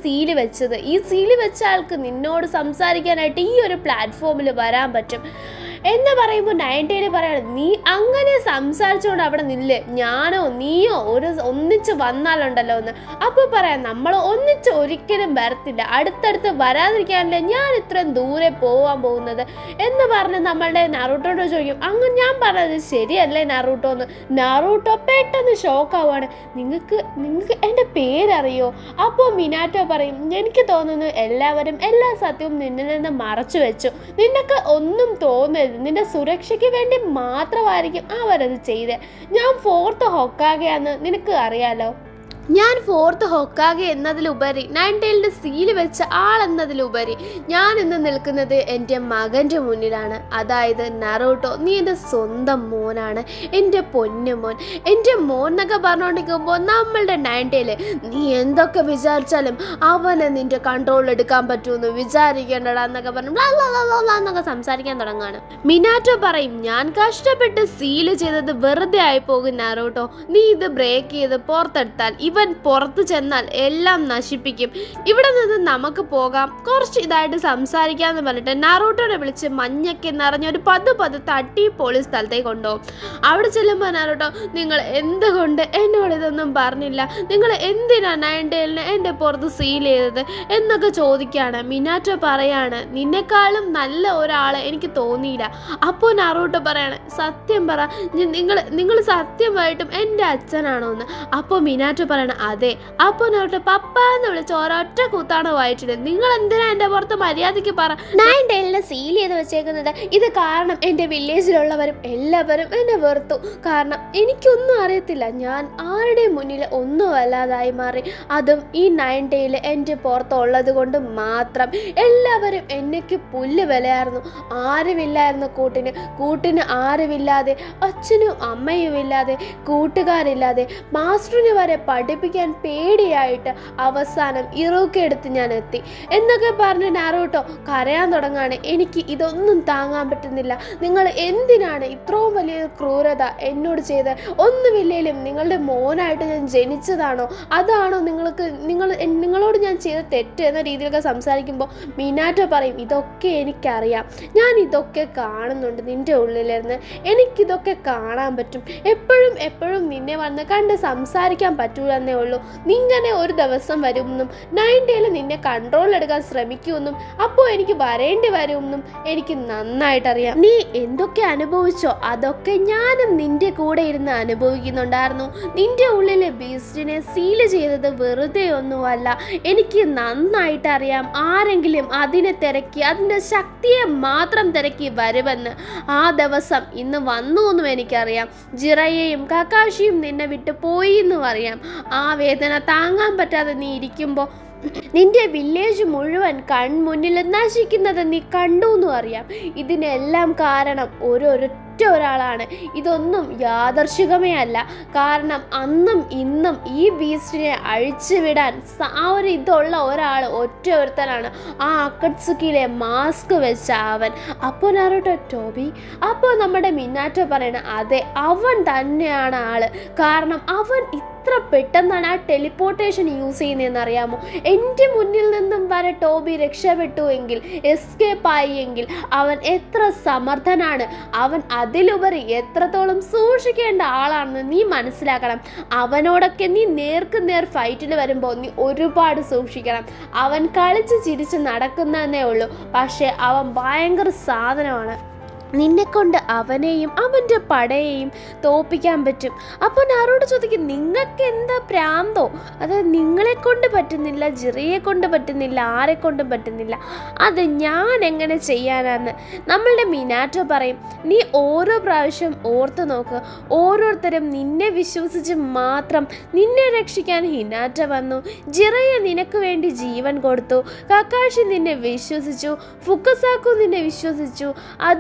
സീല് വെച്ചത് ഈ സീല് വെച്ച ആൾക്ക് നിന്നോട് സംസാരിക്കാനായിട്ട് ഈ ഒരു പ്ലാറ്റ്ഫോമിൽ വരാൻ പറ്റും എന്ന് പറയുമ്പോൾ നയൻറ്റീന് പറയാണ് നീ അങ്ങനെ സംസാരിച്ചുകൊണ്ട് അവിടെ നില്ല് ഞാനോ നീയോ ഒരു ഒന്നിച്ച് വന്നാലുണ്ടല്ലോ എന്ന് അപ്പോൾ പറയാം നമ്മൾ ഒന്നിച്ച് ഒരിക്കലും വരത്തില്ല അടുത്തടുത്ത് വരാതിരിക്കാനല്ലേ ഞാൻ ഇത്രയും ദൂരെ പോവാൻ പോകുന്നത് എന്ന് പറഞ്ഞ് നമ്മളുടെ നറൂട്ടോട് ചോദിക്കും അങ്ങ് ഞാൻ പറഞ്ഞത് ശരിയല്ലേ നറൂട്ടോ എന്ന് നറൂട്ടോ പെട്ടെന്ന് ഷോക്കാവാണ് നിങ്ങൾക്ക് നിങ്ങൾക്ക് എൻ്റെ പേരറിയോ അപ്പോൾ മിനാറ്റോ പറയും എനിക്ക് തോന്നുന്നു എല്ലാവരും എല്ലാ സത്യവും നിന്നിൽ നിന്ന് മറച്ചു വെച്ചു നിനക്ക് ഒന്നും തോന്നരുത് നിന്റെ സുരക്ഷയ്ക്ക് വേണ്ടി മാത്രമായിരിക്കും അവരത് ചെയ്തത് ഞാൻ ഫോർത്ത് ഹൊക്കാകെയാന്ന് നിനക്ക് അറിയാലോ ഞാൻ ഫോർത്ത് ഹൊക്കാകെ എന്നതിലുപരി നയൻറ്റൈലിൻ്റെ സീല് വെച്ച ആളെന്നതിലുപരി ഞാൻ ഇന്ന് നിൽക്കുന്നത് എൻ്റെ മകൻ്റെ മുന്നിലാണ് അതായത് നറൂട്ടോ നീ എൻ്റെ സ്വന്തം മോനാണ് എൻ്റെ പൊന്നു മോൻ എൻ്റെ മോൻ എന്നൊക്കെ പറഞ്ഞുകൊണ്ടിരിക്കുമ്പോൾ നമ്മളുടെ നയൻറ്റൈല് നീ എന്തൊക്കെ വിചാരിച്ചാലും അവനെ നിൻ്റെ കൺട്രോൾ എടുക്കാൻ പറ്റുമെന്ന് വിചാരിക്കേണ്ടടാ എന്നൊക്കെ പറഞ്ഞു blah blah blah blah blah എന്നൊക്കെ സംസാരിക്കാൻ തുടങ്ങുകയാണ് മിനാറ്റോ പറയും ഞാൻ കഷ്ടപ്പെട്ട് സീല് ചെയ്തത് വെറുതെ ആയി പോകും നറൂട്ടോ നീ ഇത് ബ്രേക്ക് ചെയ്ത് പുറത്തെടുത്താൽ ഇവൻ പുറത്തു ചെന്നാൽ എല്ലാം നശിപ്പിക്കും ഇവിടെ നിന്ന് നമുക്ക് പോകാം കുറച്ച് ഇതായിട്ട് സംസാരിക്കാന്ന് പറഞ്ഞിട്ട് നറൂട്ടോനെ വിളിച്ച് മഞ്ഞൊക്കെ നിറഞ്ഞ ഒരു പത് പത് തട്ടി പോലീസ് സ്ഥലത്തേക്ക് കൊണ്ടുപോകും അവിടെ ചെല്ലുമ്പോൾ നറൂട്ടോ നിങ്ങൾ എന്തുകൊണ്ട് എന്നോട് ഇതൊന്നും പറഞ്ഞില്ല നിങ്ങൾ എന്തിനാ നയൻഡേലിനെ എൻ്റെ പുറത്ത് സീൽ ചെയ്തത് എന്നൊക്കെ ചോദിക്കുകയാണ് മിനാറ്റോ പറയാണ് നിന്നെക്കാളും നല്ല ഒരാളെ എനിക്ക് തോന്നിയില്ല അപ്പോൾ നറൂട്ടോ പറയാണ് സത്യം പറ നിങ്ങൾ നിങ്ങൾ സത്യമായിട്ടും എൻ്റെ അച്ഛനാണോ എന്ന് അപ്പോൾ മിനാറ്റോ പറയണം അതെ അപ്പോൾ നറൂട്ടോ പപ്പ എന്ന് വിളിച്ച് ഒരൊറ്റ കൂത്താണ് വായിച്ചത് നിങ്ങൾ എന്തിനാ എൻ്റെ പുറത്ത് മര്യാദയ്ക്ക് പറ നയൻ ഡേലിനെ സീൽ ചെയ്ത് വെച്ചേക്കുന്നത് ഇത് കാരണം എൻ്റെ വില്ലേജിലുള്ളവരും എല്ലാവരും എന്നെ വെറുത്തു കാരണം എനിക്കൊന്നും അറിയത്തില്ല ഞാൻ ആരുടെ മുന്നിൽ ഒന്നും അല്ലാതായി മാറി അതും ഈ നയൻ ഡേയിൽ എൻ്റെ പുറത്തുള്ളത് കൊണ്ട് മാത്രം എല്ലാവരും എന്നയ്ക്ക് പുല്ല് വിലയായിരുന്നു ആരുമില്ലായിരുന്നു കൂട്ടിന് കൂട്ടിന് ആരുമില്ലാതെ അച്ഛനും അമ്മയും ഇല്ലാതെ കൂട്ടുകാരില്ലാതെ മാസ്റ്ററിന് വരെ പഠിപ്പിക്കാൻ പേടിയായിട്ട് അവസാനം ഇറൂക്കെ എടുത്ത് ഞാൻ എത്തി എന്നൊക്കെ പറഞ്ഞ് നാറൂട്ടോ കരയാൻ തുടങ്ങാണ് എനിക്ക് ഇതൊന്നും താങ്ങാൻ പറ്റുന്നില്ല നിങ്ങൾ എന്തിനാണ് ഇത്രയും വലിയ ക്രൂരത എന്നോട് ചെയ്ത് ഒന്നുമില്ലേലും നിങ്ങളുടെ മോനായിട്ട് ഞാൻ ജനിച്ചതാണോ അതാണോ നിങ്ങൾക്ക് നിങ്ങൾ എൻ- നിങ്ങളോട് ഞാൻ ചെയ്ത തെറ്റ് എന്ന രീതിയിലൊക്കെ സംസാരിക്കുമ്പോൾ മിനാറ്റോ പറയും ഇതൊക്കെ എനിക്കറിയാം ഞാൻ ഇതൊക്കെ കാണുന്നുണ്ട് നിൻ്റെ ഉള്ളിലിരുന്ന് എനിക്കിതൊക്കെ കാണാൻ പറ്റും എപ്പോഴും എപ്പോഴും നിന്നെ വന്ന് കണ്ട് സംസാരിക്കാൻ പറ്റൂലെന്നേ ഉള്ളൂ നിങ്ങനെ ഒരു ദിവസം വരുമെന്നും നയൻറ്റയിൽ നിന്നെ കൺട്രോൾ എടുക്കാൻ ശ്രമിക്കുമെന്നും അപ്പോൾ എനിക്ക് വരേണ്ടി വരുമെന്നും എനിക്ക് നന്നായിട്ടറിയാം നീ എന്തൊക്കെ അനുഭവിച്ചോ അതൊക്കെ ഞാനും നിന്റെ കൂടെ ഇരുന്ന് അനുഭവിക്കുന്നുണ്ടായിരുന്നു നിന്റെ ഉള്ളിലെ ബീസ്റ്റിനെ സീല് ചെയ്തത് വെറുതെ ഒന്നുമല്ല എനിക്ക് നന്നായിട്ട് അറിയാം ആരെങ്കിലും അതിനെ തിരക്കി അതിൻ്റെ ശക്തിയെ മാത്രം തിരക്കി വരുമെന്ന് ആ ദിവസം ഇന്ന് വന്നു എന്നും എനിക്കറിയാം ജിറയെയും കക്കാഷിയും നിന്നെ വിട്ട് പോയി എന്നും അറിയാം ആ വേദന താങ്ങാൻ പറ്റാതെ നീ ഇരിക്കുമ്പോൾ നിന്റെ വില്ലേജ് മുഴുവൻ കൺമുന്നിൽ നശിക്കുന്നത് നീ കണ്ടു എന്നും അറിയാം ഇതിനെല്ലാം കാരണം ഓരോരൊറ്റ ഒരാളാണ് ഇതൊന്നും യാദർശികമേ അല്ല കാരണം അന്നും ഇന്നും ഈ ബീസ്റ്റിനെ അഴിച്ചുവിടാൻ സ- ആ ഒരു ഇതുള്ള ഒരാൾ ഒറ്റ ഒരുത്തനാണ് ആ അക്കട്സുക്കിയിലെ മാസ്ക് വെച്ച അവൻ അപ്പോൾ നാരോട്ടോ ടോബി അപ്പോൾ നമ്മുടെ മിന്നാറ്റോ പറയണ അതെ അവൻ തന്നെയാണ് ആള് കാരണം അവൻ എത്ര പെട്ടെന്നാണ് ആ ടെലിപ്പോർട്ടേഷൻ യൂസ് ചെയ്യുന്നതെന്ന് അറിയാമോ എൻ്റെ മുന്നിൽ നിന്നും വരെ ടോബി രക്ഷപ്പെട്ടു എങ്കിൽ എസ്കേപ്പ് ആയി എങ്കിൽ അവൻ എത്ര സമർത്ഥനാണ് അവൻ അതിലുപരി എത്രത്തോളം സൂക്ഷിക്കേണ്ട ആളാണെന്ന് നീ മനസ്സിലാക്കണം അവനോടൊക്കെ നീ നേർക്ക് നേർ ഫൈറ്റിൽ വരുമ്പോൾ നീ ഒരുപാട് സൂക്ഷിക്കണം അവൻ കളിച്ച് ചിരിച്ച് നടക്കുന്നതന്നേ ഉള്ളൂ പക്ഷേ അവൻ ഭയങ്കര സാധനമാണ് നിന്നെ കൊണ്ട് അവനെയും അവൻ്റെ പടയെയും തോപ്പിക്കാൻ പറ്റും അപ്പോൾ നാരോട് ചോദിക്കും നിങ്ങൾക്ക് എന്താ പ്രാന്തോ അത് നിങ്ങളെ കൊണ്ട് പറ്റുന്നില്ല ജിറയെ കൊണ്ട് പറ്റുന്നില്ല ആരെ കൊണ്ടും പറ്റുന്നില്ല അത് ഞാൻ എങ്ങനെ ചെയ്യാനാന്ന് നമ്മളുടെ മിനാറ്റോ പറയും നീ ഓരോ പ്രാവശ്യം ഓർത്ത് നോക്ക് ഓരോരുത്തരും നിന്നെ വിശ്വസിച്ച് മാത്രം നിന്നെ രക്ഷിക്കാൻ ഹിനാറ്റ വന്നു ജിറയെ നിനക്ക് വേണ്ടി ജീവൻ കൊടുത്തു കക്കാഷി നിന്നെ വിശ്വസിച്ചു ഫുക്കസാക്കു നിന്നെ വിശ്വസിച്ചു അതുപോലെ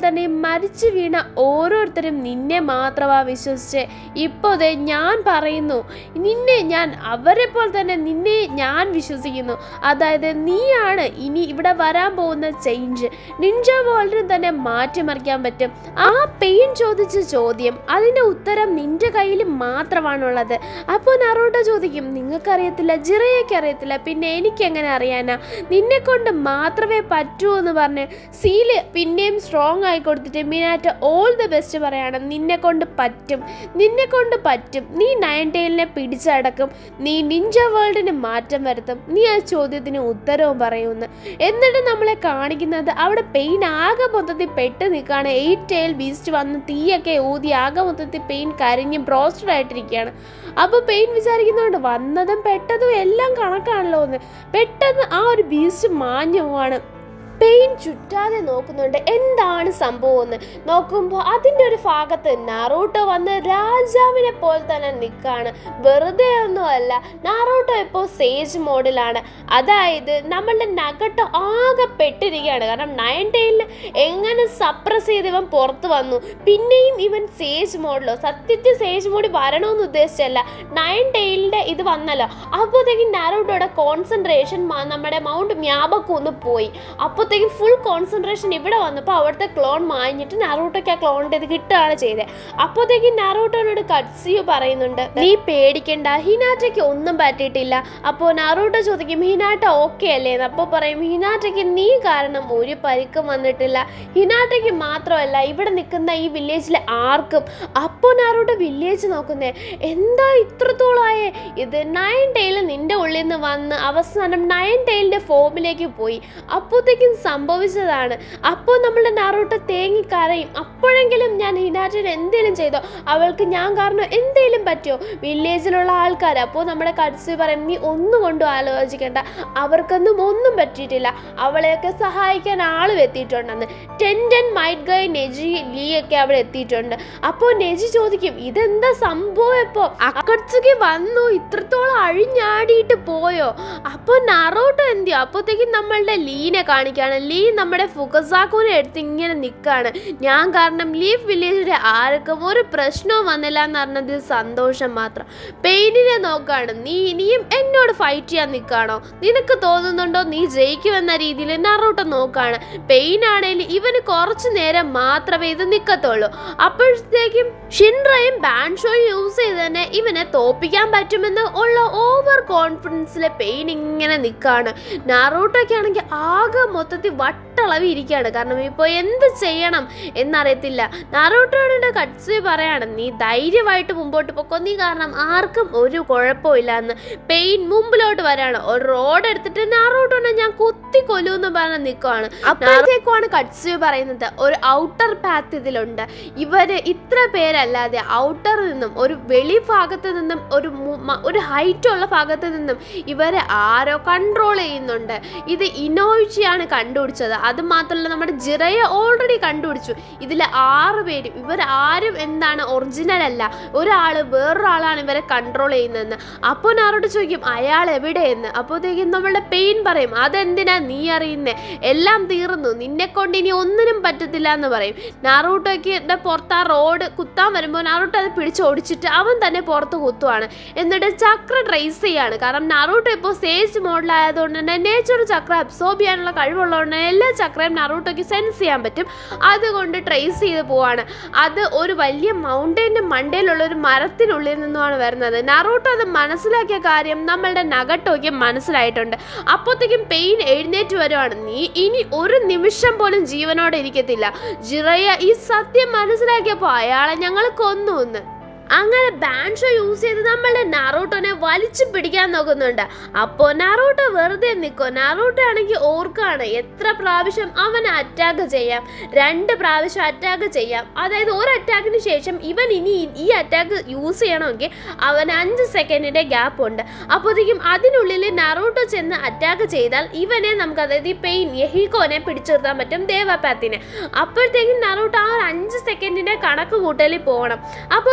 തന്നെ മരിച്ചു വീണ ഓരോരുത്തരും നിന്നെ മാത്രമാ വിശ്വസിച്ച് ഇപ്പോൾ ദേ ഞാൻ പറയുന്നു നിന്നെ ഞാൻ അവരെ പോലെ തന്നെ നിന്നെ ഞാൻ വിശ്വസിക്കുന്നു അതായത് നീയാണ് ഇനി ഇവിടെ വരാൻ പോകുന്ന ചേഞ്ച് നിഞ്ച വേൾഡിന് തന്നെ മാറ്റിമറിക്കാൻ പറ്റും ആ പെയിൻ ചോദിച്ച ചോദ്യം അതിൻ്റെ ഉത്തരം നിന്റെ കയ്യിൽ മാത്രമാണുള്ളത് അപ്പോൾ നറോട്ടോ ചോദിക്കും നിങ്ങൾക്കറിയത്തില്ല ജിറയൊക്കെ അറിയത്തില്ല പിന്നെ എനിക്ക് എങ്ങനെ അറിയാനാ നിന്നെ കൊണ്ട് മാത്രമേ പറ്റൂ എന്ന് പറഞ്ഞ് സീല് പിന്നെയും സ്ട്രോങ് ആയി കൊടുത്തിട്ട് മീനാറ്റ ഓൾ ദ ബെസ്റ്റ് പറയണം നിന്നെ കൊണ്ട് പറ്റും നിന്നെ കൊണ്ട് പറ്റും നീ നയൻ ടൈലിനെ പിടിച്ചടക്കും നീ നിഞ്ച വേൾഡിന് മാറ്റം വരുത്തും നീ ആ ചോദ്യത്തിന് ഉത്തരവും പറയുമെന്ന് എന്നിട്ട് നമ്മളെ കാണിക്കുന്നത് അവിടെ പെയിൻ ആകെ മൊത്തത്തിൽ പെട്ട് നിൽക്കുകയാണ് എയ്റ്റ് ടൈൽ ബീസ്റ്റ് വന്ന് തീയൊക്കെ ഊതി ആകെ മൊത്തത്തിൽ പെയിൻ കരിഞ്ഞ് ബ്രോസ്റ്റഡ് ആയിട്ടിരിക്കുകയാണ് അപ്പോൾ പെയിൻ വിചാരിക്കുന്നതുകൊണ്ട് വന്നതും പെട്ടതും എല്ലാം കണക്കാണല്ലോ എന്ന് പെട്ടെന്ന് ആ ഒരു ബീസ്റ്റ് മാഞ്ഞു പോവാണ് പെയിൻ ചുറ്റാതെ നോക്കുന്നുണ്ട് എന്താണ് സംഭവം എന്ന് നോക്കുമ്പോൾ അതിൻ്റെ ഒരു ഭാഗത്ത് നാറൂട്ടോ വന്ന് രാജാവിനെ പോലെ തന്നെ നിൽക്കുകയാണ് വെറുതെ ഒന്നുമല്ല നാറൂട്ടോ ഇപ്പോൾ സേജ് മോഡിലാണ് അതായത് നമ്മളുടെ നഗട്ടോ ആകെ പെട്ടിരിക്കുകയാണ് കാരണം നയൻ ടൈലിന് എങ്ങനെ സപ്രസ് ചെയ്ത് ഇവൻ പുറത്ത് വന്നു പിന്നെയും ഇവൻ സേജ് മോഡിലോ സത്യത്തിൽ സേജ് മോഡിൽ വരണമെന്ന് ഉദ്ദേശിച്ചല്ല നയൻ ടൈലിൻ്റെ ഇത് വന്നല്ലോ അപ്പോഴത്തേക്കും നാറൂട്ടോയുടെ കോൺസെൻട്രേഷൻ നമ്മുടെ മൗണ്ട് മ്യാബക്കൂന്ന് പോയി അപ്പോൾ അപ്പോഴത്തേക്കും ഫുൾ കോൺസെൻട്രേഷൻ ഇവിടെ വന്നപ്പോൾ അവിടുത്തെ ക്ലോൺ മാഞ്ഞിട്ട് നറൂട്ടോയ്ക്ക് ആ ക്ലോണിൻ്റെ ഇത് കിട്ടുകയാണ് ചെയ്തത് അപ്പോഴത്തേക്കും നറൂട്ടോനോട് കട്സിയോ പറയുന്നുണ്ട് നീ പേടിക്കണ്ട ഹിനാറ്റയ്ക്ക് ഒന്നും പറ്റിയിട്ടില്ല അപ്പോൾ നറൂട്ടോ ചോദിക്കും ഹിനാട്ട ഓക്കെ അല്ലേ എന്ന് അപ്പോൾ പറയും ഹിനാറ്റയ്ക്ക് നീ കാരണം ഒരു പരിക്കും വന്നിട്ടില്ല ഹിനാറ്റയ്ക്ക് മാത്രമല്ല ഇവിടെ നിൽക്കുന്ന ഈ വില്ലേജിലെ ആർക്കും അപ്പോൾ നറൂട്ടോ വില്ലേജ് നോക്കുന്നേ എന്താ ഇത്രത്തോളമായേ ഇത് നയൻ ടൈൽ നിന്റെ ഉള്ളിൽ നിന്ന് വന്ന് അവസാനം നയൻ ടൈലിൻ്റെ ഫോമിലേക്ക് പോയി അപ്പോഴത്തേക്കും സംഭവിച്ചതാണ് അപ്പോൾ നമ്മളുടെ നാറൂട്ട തേങ്ങി കരയും അപ്പോഴെങ്കിലും ഞാൻ ഹിനാറ്റിന് എന്തെങ്കിലും ചെയ്തോ അവൾക്ക് ഞാൻ കാരണം എന്തെങ്കിലും പറ്റുമോ വില്ലേജിലുള്ള ആൾക്കാർ അപ്പോൾ നമ്മുടെ കട്സു പറയും നീ ഒന്നും കൊണ്ടും ആലോചിക്കേണ്ട അവർക്കൊന്നും ഒന്നും പറ്റിയിട്ടില്ല അവളെയൊക്കെ സഹായിക്കാൻ ആളും എത്തിയിട്ടുണ്ടെന്ന് Tenten Might Guy Neji Lee ഒക്കെ അവിടെ എത്തിയിട്ടുണ്ട് അപ്പോൾ നെജി ചോദിക്കും ഇതെന്താ സംഭവം ഇപ്പോൾ അക്കട്സുക്ക് വന്നു ഇത്രത്തോളം അഴിഞ്ഞാടിയിട്ട് പോയോ അപ്പോൾ നറോട്ടോ എന്തിയോ അപ്പോഴത്തേക്കും നമ്മളുടെ ലീനെ കാണിക്കുകയാണ് ലീ നമ്മുടെ ഫുക്കസാക്കുനെ എടുത്ത് ഇങ്ങനെ നിൽക്കുകയാണ് ഞാൻ കാരണം ലീഫ് വില്ലേജിലെ ആർക്കും ഒരു പ്രശ്നവും വന്നില്ല എന്ന് പറഞ്ഞതിൽ സന്തോഷം മാത്രം പെയിനിനെ നോക്കാണ് നീ ഇനിയും എന്നോട് ഫൈറ്റ് ചെയ്യാൻ നിൽക്കുകയാണോ നിനക്ക് തോന്നുന്നുണ്ടോ നീ ജയിക്കുമെന്ന രീതിയിൽ നറൂട്ടോ നോക്കാണ് പെയിൻ ആണെങ്കിൽ ഇവന് കുറച്ചു നേരം മാത്രമേ ഇത് നിൽക്കത്തുള്ളൂ അപ്പോഴത്തേക്കും ഷിൻറയും ബാൻഷോയും യൂസ് ചെയ്ത് തന്നെ ഇവനെ തോപ്പിക്കാൻ പറ്റുമെന്ന് ഉള്ള ഓവർ കോൺഫിഡൻസിലെ പെയിൻ ഇങ്ങനെ നിൽക്കുകയാണ് നാറൂട്ടൊക്കെ ആണെങ്കിൽ ആകെ മൊത്തത്തിൽ വട്ടളവി ഇരിക്കുകയാണ് കാരണം ഇപ്പോൾ എന്ത് ചെയ്യണം എന്നറിയത്തില്ല നാറൂട്ടോയുടെ കട്സ് പറയാണ് നീ ധൈര്യമായിട്ട് മുമ്പോട്ട് പൊക്കോ നീ കാരണം ആർക്കും ഒരു കുഴപ്പമില്ല എന്ന് പെയിൻ മുമ്പിലോട്ട് വരാണ് ഒരു റോഡ് എടുത്തിട്ട് നാറൂട്ടോനെ ഞാൻ കുത്തി കൊല്ലുമെന്ന് പറഞ്ഞ് നിൽക്കുവാണ് അപ്പോഴത്തേക്കുമാണ് കട്സ് പറയുന്നത് ഒരു ഔട്ടർ പാത്ത് ഇതിലുണ്ട് ഇവര് ഇത്ര പേരല്ലാതെ ഔട്ടറിൽ നിന്നും ഒരു വെളി ഭാഗത്ത് നിന്നും ഒരു മു- മ- ഒരു ഹൈറ്റ് ഉള്ള ഭാഗത്ത് നിന്നും ഇവരെ ആരോ കൺട്രോൾ ചെയ്യുന്നുണ്ട് ഇത് ഇനോയിച്ചിയാണ് കണ്ടുപിടിച്ചത് അത് മാത്രമല്ല നമ്മുടെ ജിറയെ ഓൾറെഡി കണ്ടുപിടിച്ചു ഇതിൽ ആറ് പേരും ഇവർ ആരും എന്താണ് ഒറിജിനൽ അല്ല ഒരാൾ വേറൊരാളാണ് ഇവരെ കൺട്രോൾ ചെയ്യുന്നതെന്ന് അപ്പോൾ നാറോട് ചോദിക്കും അയാൾ എവിടെയെന്ന് അപ്പോഴത്തേക്കും നമ്മളുടെ പെയിൻ പറയും അതെന്തിനാ നീ അറിയുന്നേ എല്ലാം തീർന്നു നിന്നെ കൊണ്ട് ഇനി ഒന്നിനും പറ്റത്തില്ല എന്ന് പറയും നാറൂട്ടോയ്ക്ക് പുറത്ത് ആ റോഡ് കുത്താൻ വരുമ്പോൾ നാറൂട്ടോ അത് പിടിച്ചോടിച്ചിട്ട് അവൻ തന്നെ പുറത്ത് കുത്തുവാണ് എന്നിട്ട് ചക്ര ട്രേസ് ചെയ്യാണ് കാരണം നറൂട്ടോ ഇപ്പോൾ സേജ് മോഡലായതുകൊണ്ട് തന്നെ നേച്ചർ ചക്ര അബ്സോർബ് ചെയ്യാനുള്ള കഴിവുള്ളതുകൊണ്ട് തന്നെ എല്ലാ ചക്രയും നറൂട്ടോയ്ക്ക് സെൻസ് ചെയ്യാൻ പറ്റും അതുകൊണ്ട് ട്രേസ് ചെയ്ത് പോവാണ് അത് ഒരു വലിയ മൗണ്ടൈൻ്റെ മണ്ടയിലുള്ള ഒരു മരത്തിനുള്ളിൽ നിന്നുമാണ് വരുന്നത് നറൂട്ടോ അത് മനസ്സിലാക്കിയ കാര്യം നമ്മളുടെ നഗട്ടോയ്ക്ക് മനസ്സിലായിട്ടുണ്ട് അപ്പോഴത്തേക്കും പെയിൻ എഴുന്നേറ്റ് വരുവാണ് നീ ഇനി ഒരു നിമിഷം പോലും ജീവനോടെ ഇരിക്കത്തില്ല ജിറയ ഈ സത്യം മനസ്സിലാക്കിയപ്പോൾ അയാളെ ഞങ്ങൾ കൊന്നു എന്ന് അങ്ങനെ ബാൻഷോ യൂസ് ചെയ്ത് നമ്മളുടെ നാറൂട്ടോനെ വലിച്ചു പിടിക്കാൻ നോക്കുന്നുണ്ട് അപ്പോൾ നാറൂട്ടോ വെറുതെ നിൽക്കോ നാറൂട്ടോ ആണെങ്കിൽ ഓർക്കാണ് എത്ര പ്രാവശ്യം അവനെ അറ്റാക്ക് ചെയ്യാം രണ്ട് പ്രാവശ്യം അറ്റാക്ക് ചെയ്യാം അതായത് ഒരു അറ്റാക്കിന് ശേഷം ഇവൻ ഇനി ഈ അറ്റാക്ക് യൂസ് ചെയ്യണമെങ്കിൽ അവന് അഞ്ച് സെക്കൻഡിൻ്റെ ഗ്യാപ്പ് ഉണ്ട് അപ്പോഴത്തേക്കും അതിനുള്ളിൽ നറൂട്ടോ ചെന്ന് അറ്റാക്ക് ചെയ്താൽ ഇവനെ നമുക്ക് അതായത് ഈ പെയിൻ യഹീക്കോനെ പിടിച്ചു നിർത്താൻ പറ്റും ദേവപാത്തിനെ അപ്പോഴത്തേക്കും നറൂട്ടോ ആ ഒരു അഞ്ച് സെക്കൻഡിൻ്റെ കണക്ക് കൂട്ടലിൽ പോകണം അപ്പോഴത്തേക്കും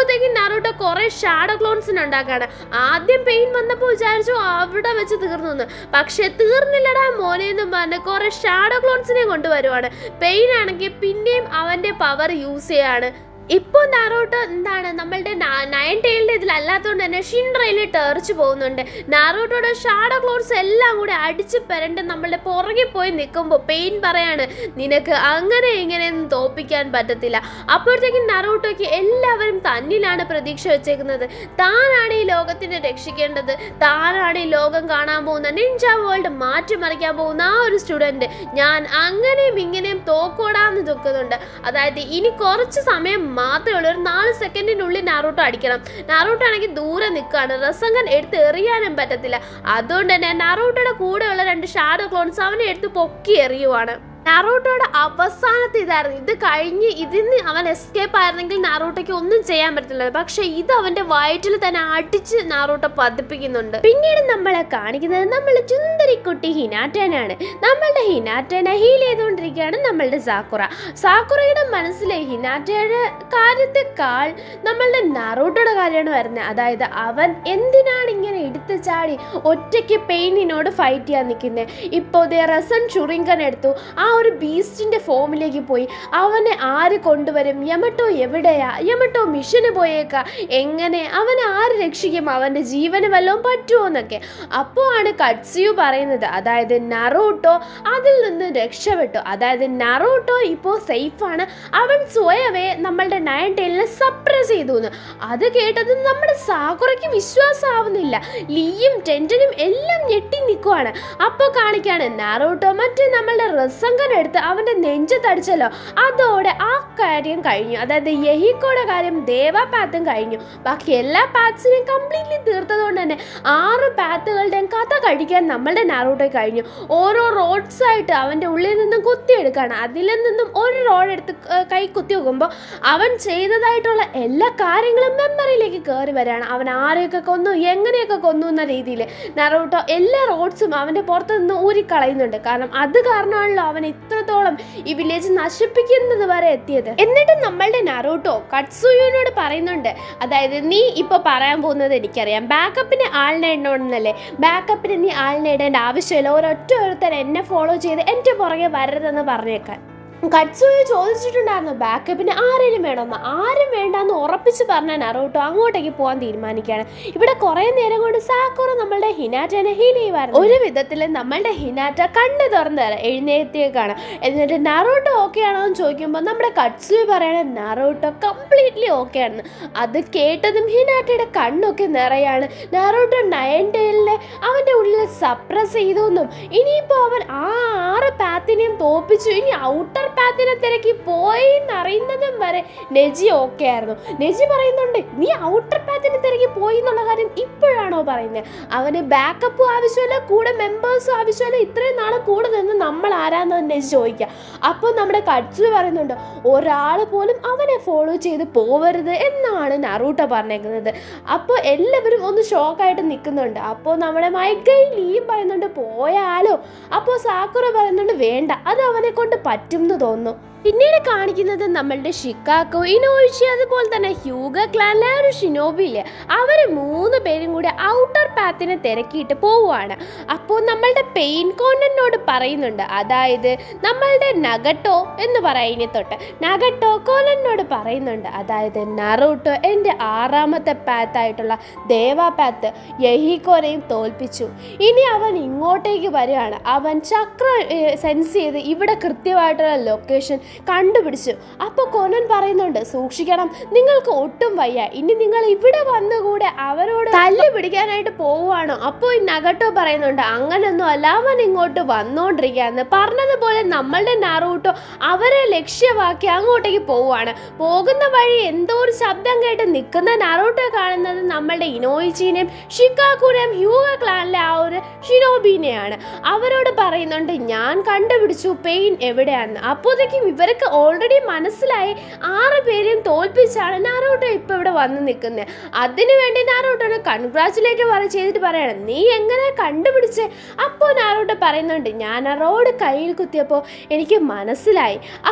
നാറൂട്ടോ കുറെ ഷാഡോ ക്ലോൺസിന് ഉണ്ടാക്കാണ് ആദ്യം പെയിൻ വന്നപ്പോൾ വിചാരിച്ചു അവിടെ വെച്ച് തീർന്നു എന്ന് പക്ഷെ തീർന്നില്ലടാ മോനെ എന്ന് പറഞ്ഞ് കുറെ ഷാഡോ ക്ലോൺസിനെ കൊണ്ടുവരുവാണ് പെയിൻ ആണെങ്കിൽ പിന്നെയും അവന്റെ പവർ യൂസ് ചെയ്യാണ് ഇപ്പോൾ നാറോട്ടോ എന്താണ് നമ്മളുടെ നയൻ ടൈലിൻ്റെ ഇതിലല്ലാത്തതുകൊണ്ട് തന്നെ ഷിൻറയിൽ ടേർച്ച് പോകുന്നുണ്ട് നാറോട്ടോയുടെ ഷാഡോ ക്ലോൺസ് എല്ലാം കൂടെ അടിച്ച് പെരണ്ട് നമ്മളുടെ പുറകെ പോയി നിൽക്കുമ്പോൾ പെയിൻ പറയാണ് നിനക്ക് അങ്ങനെ ഇങ്ങനെയൊന്നും തോപ്പിക്കാൻ പറ്റത്തില്ല അപ്പോഴത്തേക്കും നറോട്ടോയ്ക്ക് എല്ലാവരും തന്നിലാണ് പ്രതീക്ഷ വെച്ചേക്കുന്നത് താനാണ് ഈ ലോകത്തിനെ രക്ഷിക്കേണ്ടത് താനാണ് ഈ ലോകം കാണാൻ പോകുന്ന നിഞ്ച വേൾഡ് മാറ്റിമറിക്കാൻ പോകുന്ന ആ ഒരു സ്റ്റുഡൻറ്റ് ഞാൻ അങ്ങനെയും ഇങ്ങനെയും തോക്കോടാന്ന് നിൽക്കുന്നുണ്ട് അതായത് ഇനി കുറച്ച് സമയം മാത്രമേ ഉള്ളൂ ഒരു നാല് സെക്കൻഡിനുള്ളിൽ നാറൂട്ടോ അടിക്കണം നാറൂട്ടോ ആണെങ്കിൽ ദൂരെ നിൽക്കുകയാണ് റസങ്കൻ എടുത്ത് എറിയാനും പറ്റത്തില്ല അതുകൊണ്ട് തന്നെ നാറൂട്ടോയുടെ കൂടെയുള്ള രണ്ട് ഷാഡോ ക്ലോൺസ് അവനെ എടുത്ത് പൊക്കി എറിയുവാണ് നാറൂട്ടോയുടെ അവസാനത്തെ ഇതായിരുന്നു ഇത് കഴിഞ്ഞ് ഇതിന്ന് അവൻ എസ്കേപ്പ് ആയിരുന്നെങ്കിൽ നാറൂട്ടോയ്ക്ക് ഒന്നും ചെയ്യാൻ പറ്റില്ല പക്ഷെ ഇത് അവന്റെ വയറ്റിൽ തന്നെ അടിച്ച് നാറൂട്ടോ പതിപ്പിക്കുന്നുണ്ട് പിന്നീട് നമ്മളെ കാണിക്കുന്നത് നമ്മൾ ചുന്ദരിക്കുട്ടി ഹിനാറ്റനാണ് നമ്മളുടെ ഹിനാറ്റനെ ഹീൽ ചെയ്തുകൊണ്ടിരിക്കുകയാണ് നമ്മളുടെ സാക്കുറ സാക്കുറയുടെ മനസ്സിൽ ഹിനാറ്റയുടെ കാര്യത്തെക്കാൾ നമ്മളുടെ നാറൂട്ടോയുടെ കാര്യമാണ് വരുന്നത് അതായത് അവൻ എന്തിനാണ് ഇങ്ങനെ എടുത്തു ചാടി ഒറ്റയ്ക്ക് പെയിനിനോട് ഫൈറ്റ് ചെയ്യാൻ നിൽക്കുന്നത് ഇപ്പോൾ ദേ റസൻ ഷുറിങ്കൻ എടുത്തു ആ ഒരു ബീസ്റ്റിന്റെ ഫോമിലേക്ക് പോയി അവനെ ആര് കൊണ്ടുവരും യമട്ടോ എവിടെയാ യമട്ടോ മിഷന് പോയേക്കാ എങ്ങനെ അവനെ ആര് രക്ഷിക്കും അവൻ്റെ ജീവന് വല്ലതും പറ്റുമോ എന്നൊക്കെ അപ്പോൾ ആണ് കട്സിയു പറയുന്നത് അതായത് നറൂട്ടോ അതിൽ നിന്ന് രക്ഷപ്പെട്ടു അതായത് നറൂട്ടോ ഇപ്പോൾ സേഫാണ് അവൻ സ്വയമേ നമ്മളുടെ നയൻ ടൈലിനെ സപ്രസ് ചെയ്തു എന്ന് അത് കേട്ടത് നമ്മുടെ സാകുറയ്ക്ക് വിശ്വാസമാവുന്നില്ല ലീയും ടെൻറ്റനും എല്ലാം ഞെട്ടി നിൽക്കുവാണ് അപ്പോൾ കാണിക്കാണ് നാറൂട്ടോ മറ്റേ നമ്മളുടെ റസങ്കൻ എടുത്ത് അവൻ്റെ നെഞ്ചത്തടിച്ചല്ലോ അതോടെ ആ കാര്യം കഴിഞ്ഞു അതായത് യഹിക്കോടെ കാര്യം ദേവ പാത്തും കഴിഞ്ഞു ബാക്കി എല്ലാ പാത്സിനെയും കംപ്ലീറ്റ്ലി തീർത്തതുകൊണ്ട് തന്നെ ആറ് പാത്തുകളുടെയും കഥ കഴിക്കാൻ നമ്മളുടെ നാറൂട്ടോ കഴിഞ്ഞു ഓരോ റോഡ്സ് ആയിട്ട് അവൻ്റെ ഉള്ളിൽ നിന്നും കുത്തിയെടുക്കുകയാണ് അതിൽ നിന്നും ഒരു റോഡ് എടുത്ത് ക- കൈ കുത്തി നോക്കുമ്പോൾ അവൻ ചെയ്തതായിട്ടുള്ള എല്ലാ കാര്യങ്ങളും മെമ്മറിയിലേക്ക് കയറി വരികയാണ് അവൻ ആരെയൊക്കെ കൊന്നു എങ്ങനെയൊക്കെ കൊന്നു എന്ന രീതിയിൽ നറൂട്ടോ എല്ലാ റോഡ്സും അവൻ്റെ പുറത്ത് നിന്ന് ഊരിക്കളയുന്നുണ്ട് കാരണം അത് കാരണമാണല്ലോ അവൻ ഇത്രത്തോളം ഈ വില്ലേജ് നശിപ്പിക്കുന്നത് വരെ എത്തിയത് എന്നിട്ട് നമ്മളുടെ നറൂട്ടോ കട്സുയുവിനോട് പറയുന്നുണ്ട് അതായത് നീ ഇപ്പോൾ പറയാൻ പോകുന്നത് എനിക്കറിയാം ബാക്കപ്പിന് ആളിനെ ഇടണമെന്നല്ലേ ബാക്കപ്പിന് നീ ആളിനെ ഇടേണ്ട ആവശ്യമില്ല ഒരൊറ്റ ഒരുത്തൻ എന്നെ ഫോളോ ചെയ്ത് എൻ്റെ പുറകെ വരരുതെന്ന് പറഞ്ഞേക്കാൻ കട്സുയെ ചോദിച്ചിട്ടുണ്ടായിരുന്നു ബാക്കപ്പിന് ആരെങ്കിലും വേണമെന്ന് ആരും വേണ്ടെന്ന് ഉറപ്പിച്ച് പറഞ്ഞ നറൂട്ടോ അങ്ങോട്ടേക്ക് പോകാൻ തീരുമാനിക്കുകയാണ് ഇവിടെ കുറേ നേരം കൊണ്ട് സാക്കുറ നമ്മളുടെ ഹിനാറ്റനെ ഹീൽ ചെയ്യുമായിരുന്നു ഒരു വിധത്തിൽ നമ്മളുടെ ഹിനാറ്റ കണ്ണ് തുറന്നു തരാം എഴുന്നേറ്റേക്കാണ് എന്നിട്ട് നറൂട്ടോ ഓക്കെ ആണോ എന്ന് ചോദിക്കുമ്പോൾ നമ്മുടെ കട്സുയെ പറയണ നറൂട്ടോ കംപ്ലീറ്റ്ലി ഓക്കെ ആണെന്ന് അത് കേട്ടതും ഹിനാറ്റയുടെ കണ്ണൊക്കെ നിറയാണ് നറൂട്ടോ നയൻ ടൈലിനെ അവൻ്റെ ഉള്ളിൽ സപ്രസ് ചെയ്തു എന്നും ഇനിയിപ്പോൾ അവൻ ആ ആറ് പാത്തിനെയും തോപ്പിച്ചു ഇനി ഔട്ടർ പാത്തിനെ തിരക്കി പോയി എന്നറിയുന്നതും വരെ നെജി ഓക്കെ ആയിരുന്നു നെജി പറയുന്നുണ്ട് നീ ഔട്ടർ പാത്തിനെ തിരക്കി പോയി എന്നുള്ള കാര്യം ഇപ്പോഴാണോ പറയുന്നത് അവന് ബാക്കപ്പും ആവശ്യമില്ല കൂടെ മെമ്പേഴ്സും ആവശ്യമില്ല ഇത്രയും നാളെ കൂടെ നിന്ന് നമ്മൾ ആരാന്ന് നെജി ചോദിക്കുക അപ്പോൾ നമ്മുടെ കട്സു പറയുന്നുണ്ട് ഒരാൾ പോലും അവനെ ഫോളോ ചെയ്ത് പോവരുത് എന്നാണ് നറൂട്ട പറഞ്ഞേക്കുന്നത് അപ്പോൾ എല്ലാവരും ഒന്ന് ഷോക്കായിട്ട് നിൽക്കുന്നുണ്ട് അപ്പോൾ നമ്മുടെ മൈക്കൈ ലീയും പറയുന്നുണ്ട് പോയാലോ അപ്പോൾ സാക്കുറ പറയുന്നുണ്ട് വേണ്ട അത് അവനെ കൊണ്ട് പറ്റും എന്ന് തോന്നുന്നു പിന്നീട് കാണിക്കുന്നത് നമ്മളുടെ ഷിക്കാക്കോ ഇനോയിച്ചി അതുപോലെ തന്നെ ഹ്യൂഗ ക്ലാനിലെ ആ ഒരു ഷിനോബിയില്ലേ അവർ മൂന്ന് പേരും കൂടി ഔട്ടർ പാത്തിനെ തിരക്കിയിട്ട് പോവുകയാണ് അപ്പോൾ നമ്മളുടെ പെയിൻ കോണ്ടനോട് പറയുന്നുണ്ട് അതായത് നമ്മളുടെ നഗട്ടോ എന്ന് പറയുന്നതിനെ തൊട്ട് നഗട്ടോ കോലനോട് പറയുന്നുണ്ട് അതായത് നറൂട്ടോ എൻ്റെ ആറാമത്തെ പാത്തായിട്ടുള്ള ദേവാ പാത്ത് യഹീക്കോനെയും തോൽപ്പിച്ചു ഇനി അവൻ ഇങ്ങോട്ടേക്ക് വരികയാണ് അവൻ ചക്ര സെൻസ് ചെയ്ത് ഇവിടെ കൃത്യമായിട്ടുള്ള ലൊക്കേഷൻ കണ്ടുപിടിച്ചു അപ്പോൾ കൊനൻ പറയുന്നുണ്ട് സൂക്ഷിക്കണം നിങ്ങൾക്ക് ഒട്ടും വയ്യ ഇനി നിങ്ങൾ ഇവിടെ വന്നുകൂടെ അവരോട് തല്ലി പിടിക്കാനായിട്ട് പോവുകയാണോ അപ്പോൾ ഈ നഗട്ടോ പറയുന്നുണ്ട് അങ്ങനൊന്നും അല്ല അവൻ ഇങ്ങോട്ട് വന്നുകൊണ്ടിരിക്കുകയെന്ന് പറഞ്ഞതുപോലെ നമ്മളുടെ നാറൂട്ടോ അവരെ ലക്ഷ്യമാക്കി അങ്ങോട്ടേക്ക് പോവുകയാണ് പോകുന്ന വഴി എന്തോ ഒരു ശബ്ദം കേട്ട് നിൽക്കുന്ന നാറൂട്ടോ കാണുന്നത് നമ്മളുടെ ഇനോയിച്ചിനെയും ഷിക്കാക്കുനെയും ഹ്യൂഗ ക്ലാനിലെ ആ ഒരു ഷിനോബിനെയാണ് അവരോട് പറയുന്നുണ്ട് ഞാൻ കണ്ടുപിടിച്ചു പെയിൻ എവിടെയാണെന്ന് അപ്പോഴത്തേക്കും ഇവർക്ക് ഓൾറെഡി മനസ്സിലായി ആറ് പേരെയും തോൽപ്പിച്ചാണ് നാറോട്ടോ ഇപ്പൊ ഇവിടെ വന്ന് നിൽക്കുന്നത് അതിനു വേണ്ടി നാറോട്ടോനെ കൺഗ്രാച്ചുലേറ്റ് പറ ചെയ്തിട്ട് പറയണം നീ എങ്ങനെ കണ്ടുപിടിച്ചേ അപ്പോൾ നാറോട്ടോ പറയുന്നുണ്ട് ഞാൻ ആ റോഡ് കയ്യിൽ കുത്തിയപ്പോൾ എനിക്ക് മനസ്സിലായി അപ്പോൾ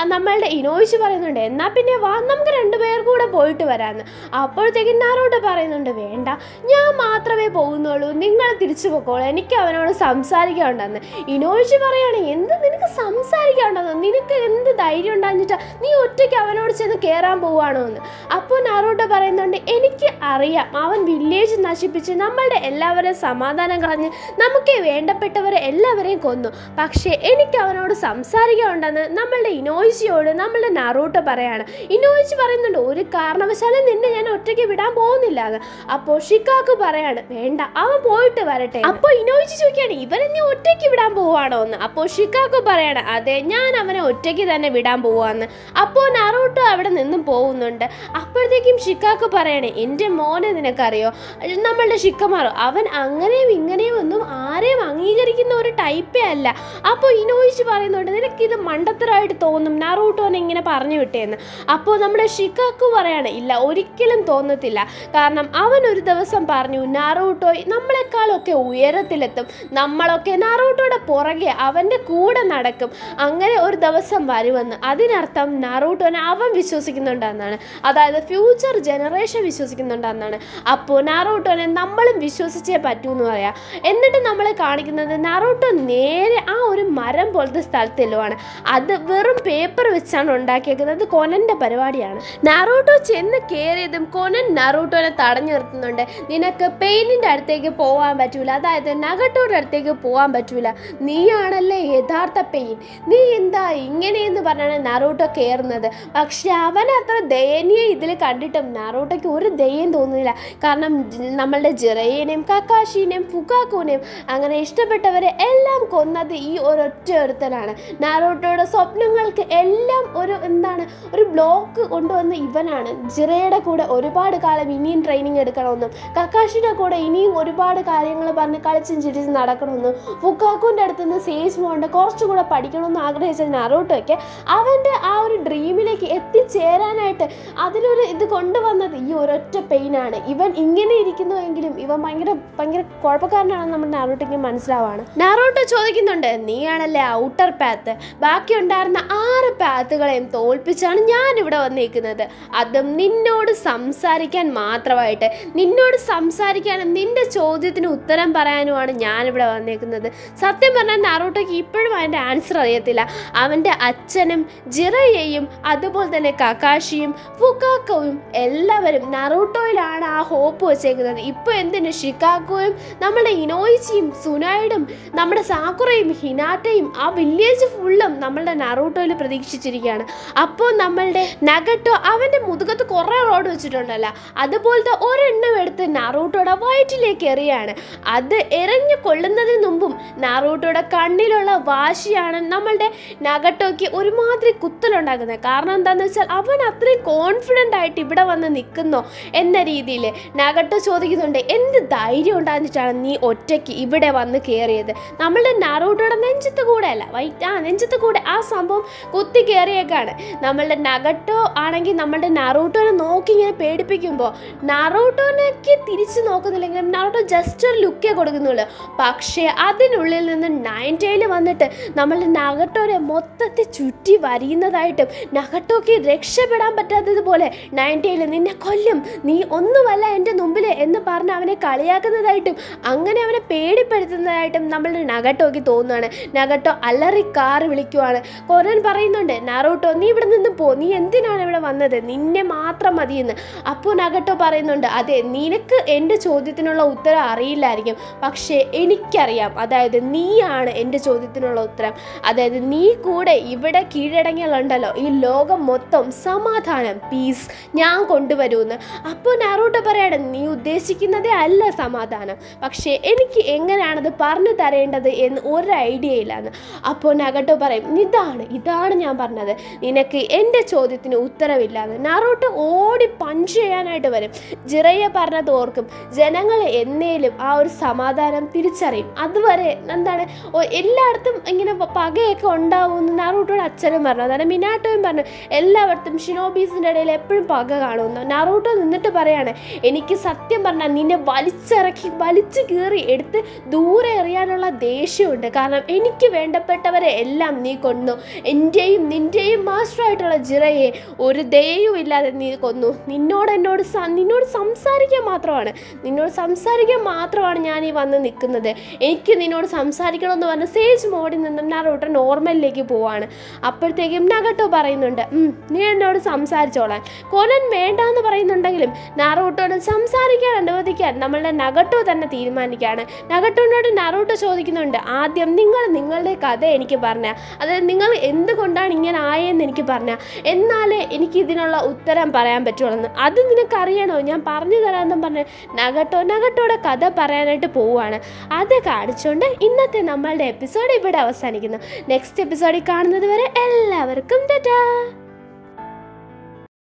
ആ നമ്മളുടെ ഇനോയിച്ച് പറയുന്നുണ്ട് എന്നാൽ പിന്നെ വാ നമുക്ക് രണ്ടുപേർ കൂടെ പോയിട്ട് വരാമെന്ന് അപ്പോഴത്തേക്കും നാറോട്ട് പറയുന്നുണ്ട് വേണ്ട ഞാൻ മാത്രമേ പോകുന്നുള്ളൂ നിങ്ങൾ തിരിച്ചു പോക്കോളൂ എനിക്ക് അവനോട് സംസാരിക്കാനുണ്ടെന്ന് ഇനോയിച്ച് പറയാണ് എന്ത് നിനക്ക് സംസാരിക്കാനുണ്ടെന്നോ നിനക്ക് എന്ത് ധൈര്യം ഉണ്ടാഞ്ഞിട്ടാ നീ ഒറ്റയ്ക്ക് അവനോട് ചെന്ന് കയറാൻ പോവാണോ എന്ന് അപ്പോൾ നാറോട്ട് പറയുന്നുണ്ട് എനിക്ക് അറിയാം അവൻ വില്ലേജ് നശിപ്പിച്ച് നമ്മളുടെ എല്ലാവരെയും സമാധാനം കളഞ്ഞ് നമുക്ക് വേണ്ടപ്പെട്ടവരെ എല്ലാവരെയും കൊന്നു പക്ഷേ എനിക്ക് അവനോട് സംസാരിക്കാനുണ്ടെന്ന് നമ്മളുടെ ഇനോയിച്ചിയോട് നമ്മളുടെ നറൂട്ടോ പറയാണ് ഇനോയിച്ച് പറയുന്നുണ്ട് ഒരു കാരണവശാലും നിന്നെ ഞാൻ ഒറ്റയ്ക്ക് വിടാൻ പോകുന്നില്ല എന്ന് അപ്പോൾ ഷിക്കാക്ക് പറയാണ് വേണ്ട അവൻ പോയിട്ട് വരട്ടെ അപ്പോൾ ഇനോയിച്ച് ചോദിക്കുകയാണ് ഇവനെ നീ ഒറ്റയ്ക്ക് വിടാൻ പോവാണോ എന്ന് അപ്പോൾ ഷിക്കാക്ക് പറയാണ് അതെ ഞാൻ അവനെ ഒറ്റയ്ക്ക് തന്നെ വിടാൻ പോവാന്ന് അപ്പോൾ നറൂട്ടോ അവിടെ നിന്നും പോകുന്നുണ്ട് അപ്പോഴത്തേക്കും ഷിക്കാക്ക് പറയണേ എൻ്റെ മോനെ നിനക്കറിയോ നമ്മളുടെ ഷിക്കമാറോ അവൻ അങ്ങനെയും ഇങ്ങനെയും ഒന്നും ആരെയും അംഗീകരിക്കുന്ന ഒരു ടൈപ്പേ അല്ല അപ്പോൾ ഇനോയിച്ച് പറയുന്നുണ്ട് നിനക്കിത് മണ്ടത്തരമായിട്ട് തോന്നും നറൂട്ടോനെ ഇങ്ങനെ പറഞ്ഞു വിട്ടേന്ന് അപ്പോൾ നമ്മുടെ ഷിക്കാക്കു പറയാണ് ഇല്ല ഒരിക്കലും തോന്നത്തില്ല കാരണം അവൻ ഒരു ദിവസം പറഞ്ഞു നാറൂട്ടോ നമ്മളെക്കാളൊക്കെ ഉയരത്തിലെത്തും നമ്മളൊക്കെ നാറൂട്ടോയുടെ പുറകെ അവൻ്റെ കൂടെ നടക്കും അങ്ങനെ ഒരു ദിവസം വരുമെന്ന് അതിനർത്ഥം നാറൂട്ടോനെ അവൻ വിശ്വസിക്കുന്നുണ്ടെന്നാണ് അതായത് ഫ്യൂച്ചർ ജനറേഷൻ വിശ്വസിക്കുന്നുണ്ടെന്നാണ് അപ്പോൾ നാറൂട്ടോനെ നമ്മളും വിശ്വസിച്ചേ പറ്റൂ എന്ന് പറയാം എന്നിട്ട് നമ്മളെ കാണിക്കുന്നത് നാറൂട്ടോ നേരെ ആ ഒരു മരം പോലത്തെ സ്ഥലത്തെല്ലുവാണ് അത് വെറും പേപ്പർ വെച്ചാണ് ഉണ്ടാക്കിയേക്കുന്നത് അത് കൊനൻ്റെ പരിപാടിയാണ് നാറൂട്ടോ ചെന്ന് കയറിയതും കൊനൻ നാറൂട്ടോനെ തടഞ്ഞു നിർത്തുന്നുണ്ട് നിനക്ക് പെയിനിൻ്റെ അടുത്തേക്ക് പോകാൻ പറ്റൂല അതായത് നഗട്ടോയുടെ അടുത്തേക്ക് പോകാൻ പറ്റൂല നീയാണല്ലേ യഥാർത്ഥ പെയിൻ നീ എന്താ ഇങ്ങനെയെന്ന് പറഞ്ഞാണ് നാറൂട്ടോ കയറുന്നത് പക്ഷെ അവൻ അത്ര ദയനീയ ഇതിൽ കണ്ടിട്ടും നാറൂട്ടോയ്ക്ക് ഒരു ദയം തോന്നുന്നില്ല കാരണം ജ- നമ്മളുടെ ജിറയേനെയും കക്കാശിനെയും ഫുക്കാക്കൂനെയും അങ്ങനെ ഇഷ്ടപ്പെട്ടവരെ എല്ലാം കൊന്നത് ഈ ഒരൊറ്റ ഒരുത്തനാണ് നാറൂട്ടോയുടെ സ്വപ്നങ്ങൾക്ക് എല്ലാം ഒരു എന്താണ് ഒരു ബ്ലോക്ക് കൊണ്ടുവന്ന ഇവനാണ് ജിറയുടെ കൂടെ ഒരുപാട് കാലം ഇനിയും ട്രെയിനിങ് എടുക്കണമെന്നും കക്കാഷിയുടെ കൂടെ ഇനിയും ഒരുപാട് കാര്യങ്ങൾ പറഞ്ഞ് കളിച്ചും ചിരിച്ചും നടക്കണമെന്നും ഫുക്കാക്കുവിൻ്റെ അടുത്ത് നിന്ന് സേജ് മോണ്ട് കുറച്ചുകൂടെ പഠിക്കണമെന്ന് ആഗ്രഹിച്ച നറൂട്ടോയ്ക്ക് അവൻ്റെ ആ ഒരു ഡ്രീമിലേക്ക് എത്തിച്ചേരാനായിട്ട് അതിനൊരു ഇത് കൊണ്ടുവന്നത് ഈ ഒരൊറ്റ പെയിനാണ് ഇവൻ ഇങ്ങനെ ഇരിക്കുന്നുവെങ്കിലും ഇവൻ ഭയങ്കര ഭയങ്കര കുഴപ്പക്കാരനാണെന്ന് നമ്മുടെ നാറോട്ടയ്ക്ക് മനസ്സിലാവാണ് നാറോട്ടോ ചോദിക്കുന്നുണ്ട് നീയാണല്ലേ ഔട്ടർ പാത്ത് ബാക്കി ഉണ്ടായിരുന്ന ആറ് പാത്തുകളെയും തോൽപ്പിച്ചാണ് ഞാൻ ഇവിടെ വന്നിരിക്കുന്നത് അതും നിന്നോട് സംസാരിക്കാൻ മാത്രമായിട്ട് നിന്നോട് സംസാരിക്കാനും നിന്റെ ചോദ്യത്തിന് ഉത്തരം പറയാനുമാണ് ഞാനിവിടെ വന്നേക്കുന്നത് സത്യം പറഞ്ഞാൽ നാറൂട്ടോയ്ക്ക് ഇപ്പോഴും അതിൻ്റെ ആൻസർ അറിയത്തില്ല അവൻ്റെ അച്ഛനും ജിറയെയും അതുപോലെ തന്നെ കക്കാഷിയും ഫുക്കാക്കോയും എല്ലാവരും നറൂട്ടോയിലാണ് ആ ഹോപ്പ് വെച്ചേക്കുന്നത് ഇപ്പോൾ എന്തിന് ഷിക്കാക്കോയും നമ്മുടെ ഇനോയിച്ചിയും സുനായിഡും നമ്മുടെ സാക്കുറയും ഹിനാറ്റയും ആ വില്ലേജ് ഫുള്ളും നമ്മളുടെ നറൂട്ടോയിൽ പ്രതീക്ഷിച്ചിരിക്കുകയാണ് അപ്പോൾ നമ്മളുടെ നഗട്ടോ അവൻ്റെ മുതുകത്ത് കുറേ റോഡ് വെച്ചിട്ടുണ്ടല്ലോ അതുപോലത്തെ ഒരെണ്ണം എടുത്ത് നറൂട്ടോയുടെ വയറ്റിലേക്ക് എറിയാണ് അത് എറിഞ്ഞു കൊള്ളുന്നതിന് മുമ്പും നാറൂട്ടോയുടെ കണ്ണിലുള്ള വാശിയാണ് നമ്മളുടെ നഗട്ടോയ്ക്ക് ഒരുമാതിരി കുത്തലുണ്ടാക്കുന്നത് കാരണം എന്താണെന്ന് വെച്ചാൽ അവൻ അത്രയും കോൺഫിഡൻ്റ് ആയിട്ട് ഇവിടെ വന്ന് നിൽക്കുന്നോ എന്ന രീതിയിൽ നഗട്ടോ ചോദിക്കുന്നുണ്ട് എന്ത് ധൈര്യം ഉണ്ടാന്നിട്ടാണ് നീ ഒറ്റയ്ക്ക് ഇവിടെ വന്ന് കയറിയത് നമ്മളുടെ നാറൂട്ടോയുടെ നെഞ്ചത്ത് കൂടെ അല്ല വൈറ്റ് ആ നെഞ്ചത്ത് കൂടെ ആ സംഭവം കുത്തി കയറിയേക്കാണ് നമ്മളുടെ നഗട്ടോ ആണെങ്കിൽ നമ്മളുടെ നാറൂട്ടോനെ നോക്കി ഇങ്ങനെ പേടിപ്പിക്കുമ്പോൾ നാറൂട്ടോനൊക്കെ തിരിച്ചു നോക്കുന്നില്ലെങ്കിലും നാറൂട്ടോ ജസ്റ്റ് ഒരു ലുക്കേ കൊടുക്കുന്നുള്ളൂ പക്ഷേ അതിനുള്ളിൽ നിന്ന് നയൻ ടൈൽ വന്നിട്ട് നമ്മളുടെ നഗട്ടോനെ മൊത്തത്തിൽ ചുറ്റി വരിയുന്നതായിട്ടും നഗട്ടോക്ക് രക്ഷപ്പെടാൻ പറ്റാത്തതുപോലെ നയൻ ടൈൽ നിന്നെ കൊല്ലും നീ ഒന്നുമല്ല എൻ്റെ മുമ്പിൽ എന്ന് പറഞ്ഞ് അവനെ കളിയാക്കുന്നതായിട്ടും അങ്ങനെ അവനെ പേടിപ്പെടുത്തുന്നതായിട്ടും നമ്മളുടെ നഗട്ടോക്ക് തോന്നുകയാണ് നഗട്ടോ അലറി കാറ് വിളിക്കുവാണ് കൊരൻ പറയുന്നുണ്ട് നാറൂട്ടോ നീ ഇവിടെ നിന്ന് പോ നീ എന്തിനാണ് ഇവിടെ വന്നത് നിന്നെ മാത്രം മതിയെന്ന് അപ്പോൾ നഗട്ടോ പറയുന്നുണ്ട് അതെ നിനക്ക് എൻ്റെ ചോദ്യത്തിനുള്ള ഉത്തരം അറിയില്ലായിരിക്കും പക്ഷേ എനിക്കറിയാം അതായത് നീയാണ് എൻ്റെ ചോദ്യത്തിനുള്ള ഉത്തരം അതായത് നീ കൂടെ ഇവിടെ കീഴടങ്ങിയാലുണ്ടല്ലോ ഈ ലോകം മൊത്തം സമാധാനം പീസ് ഞാൻ കൊണ്ടുവരുമെന്ന് അപ്പോൾ നാറൂട്ടോ പറയാണ് നീ ഉദ്ദേശിക്കുന്നതേ അല്ല സമാധാനം പക്ഷേ എനിക്ക് എങ്ങനെയാണത് പറഞ്ഞു തരേണ്ടത് എന്ന് ഒരു ഐഡിയ ഇല്ലാന്ന് അപ്പോൾ നഗട്ടോ പറയും ഇതാണ് ഇതാണ് ഞാൻ പറഞ്ഞത് നിനക്ക് എൻ്റെ ചോദ്യത്തിന് ഉത്തരവില്ലാന്ന് നാറൂട്ടോ ഓടി പഞ്ച് ചെയ്യാനായിട്ട് വരും ജിറയെ പറഞ്ഞത് ഓർക്കും ജനങ്ങൾ എന്നേലും ആ ഒരു സമാധാനം തിരിച്ചറിയും അതുവരെ എന്താണ് ഓ- എല്ലായിടത്തും ഇങ്ങനെ പ- പകയൊക്കെ ഉണ്ടാവുമെന്ന് നാറൂട്ടോയുടെ അച്ഛനും പറഞ്ഞു അതാണ് മിനാട്ടോയും പറഞ്ഞു എല്ലായിടത്തും ഷിനോബീസിൻ്റെ ഇടയിൽ എപ്പോഴും പക കാണുമെന്ന് നാറൂട്ടോ നിന്നിട്ട് പറയാണ് എനിക്ക് സത്യം പറഞ്ഞാൽ നിന്നെ വലിച്ചിറക്കി വലിച്ചു കീറി എടുത്ത് ദൂരെ എറിയാനുള്ള ദേഷ്യമുണ്ട് കാരണം എനിക്ക് വേണ്ടപ്പെട്ടവരെ എല്ലാം നീ കൊന്നു എൻ്റെയും എൻ്റെയും നിൻ്റെയും മാസ്റ്ററായിട്ടുള്ള ജിറയെ ഒരു ദയയും ഇല്ലാതെ നീ കൊന്നു നിന്നോട് എന്നോട് സ- നിന്നോട് സംസാരിക്കാൻ മാത്രമാണ് നിന്നോട് സംസാരിക്കാൻ മാത്രമാണ് ഞാൻ ഈ വന്ന് നിൽക്കുന്നത് എനിക്ക് നിന്നോട് സംസാരിക്കണമെന്ന് പറഞ്ഞ് സേജ് മോഡിൽ നിന്നും നറൂട്ട നോർമലിലേക്ക് പോവാണ് അപ്പോഴത്തേക്കും നഗട്ടോ പറയുന്നുണ്ട് "ഉം, നീ എന്നോട് സംസാരിച്ചോളാൻ കൊനൻ വേണ്ടാന്ന് പറയുന്നുണ്ടെങ്കിലും നറൂട്ടോട് സംസാരിക്കാൻ അനുവദിക്കാൻ നമ്മളുടെ നഗട്ടോ തന്നെ തീരുമാനിക്കുകയാണ് നഗട്ടോനോട് നറൂട്ടോ ചോദിക്കുന്നുണ്ട് ആദ്യം നിങ്ങൾ നിങ്ങളുടെ കഥ എനിക്ക് പറഞ്ഞ അതായത് നിങ്ങൾ എന്തുകൊണ്ടാണ് ഇങ്ങനെ ആയെന്ന് എനിക്ക് പറഞ്ഞ എന്നാലേ എനിക്ക് ഇതിനുള്ള ഉത്തരം പറയാൻ പറ്റുള്ളൂ അത് നിനക്കറിയണോ ഞാൻ പറഞ്ഞു തരാമെന്നും പറഞ്ഞ് നഗട്ടോ നഗട്ടോടെ കഥ പറയാനായിട്ട് പോവുകയാണ് അത് കാണിച്ചുകൊണ്ട് ഇന്നത്തെ നമ്മളുടെ എപ്പിസോഡ് ഇവിടെ അവസാനിക്കുന്നു നെക്സ്റ്റ് എപ്പിസോഡിൽ കാണുന്നത് വരെ എല്ലാവർക്കും ടാറ്റാ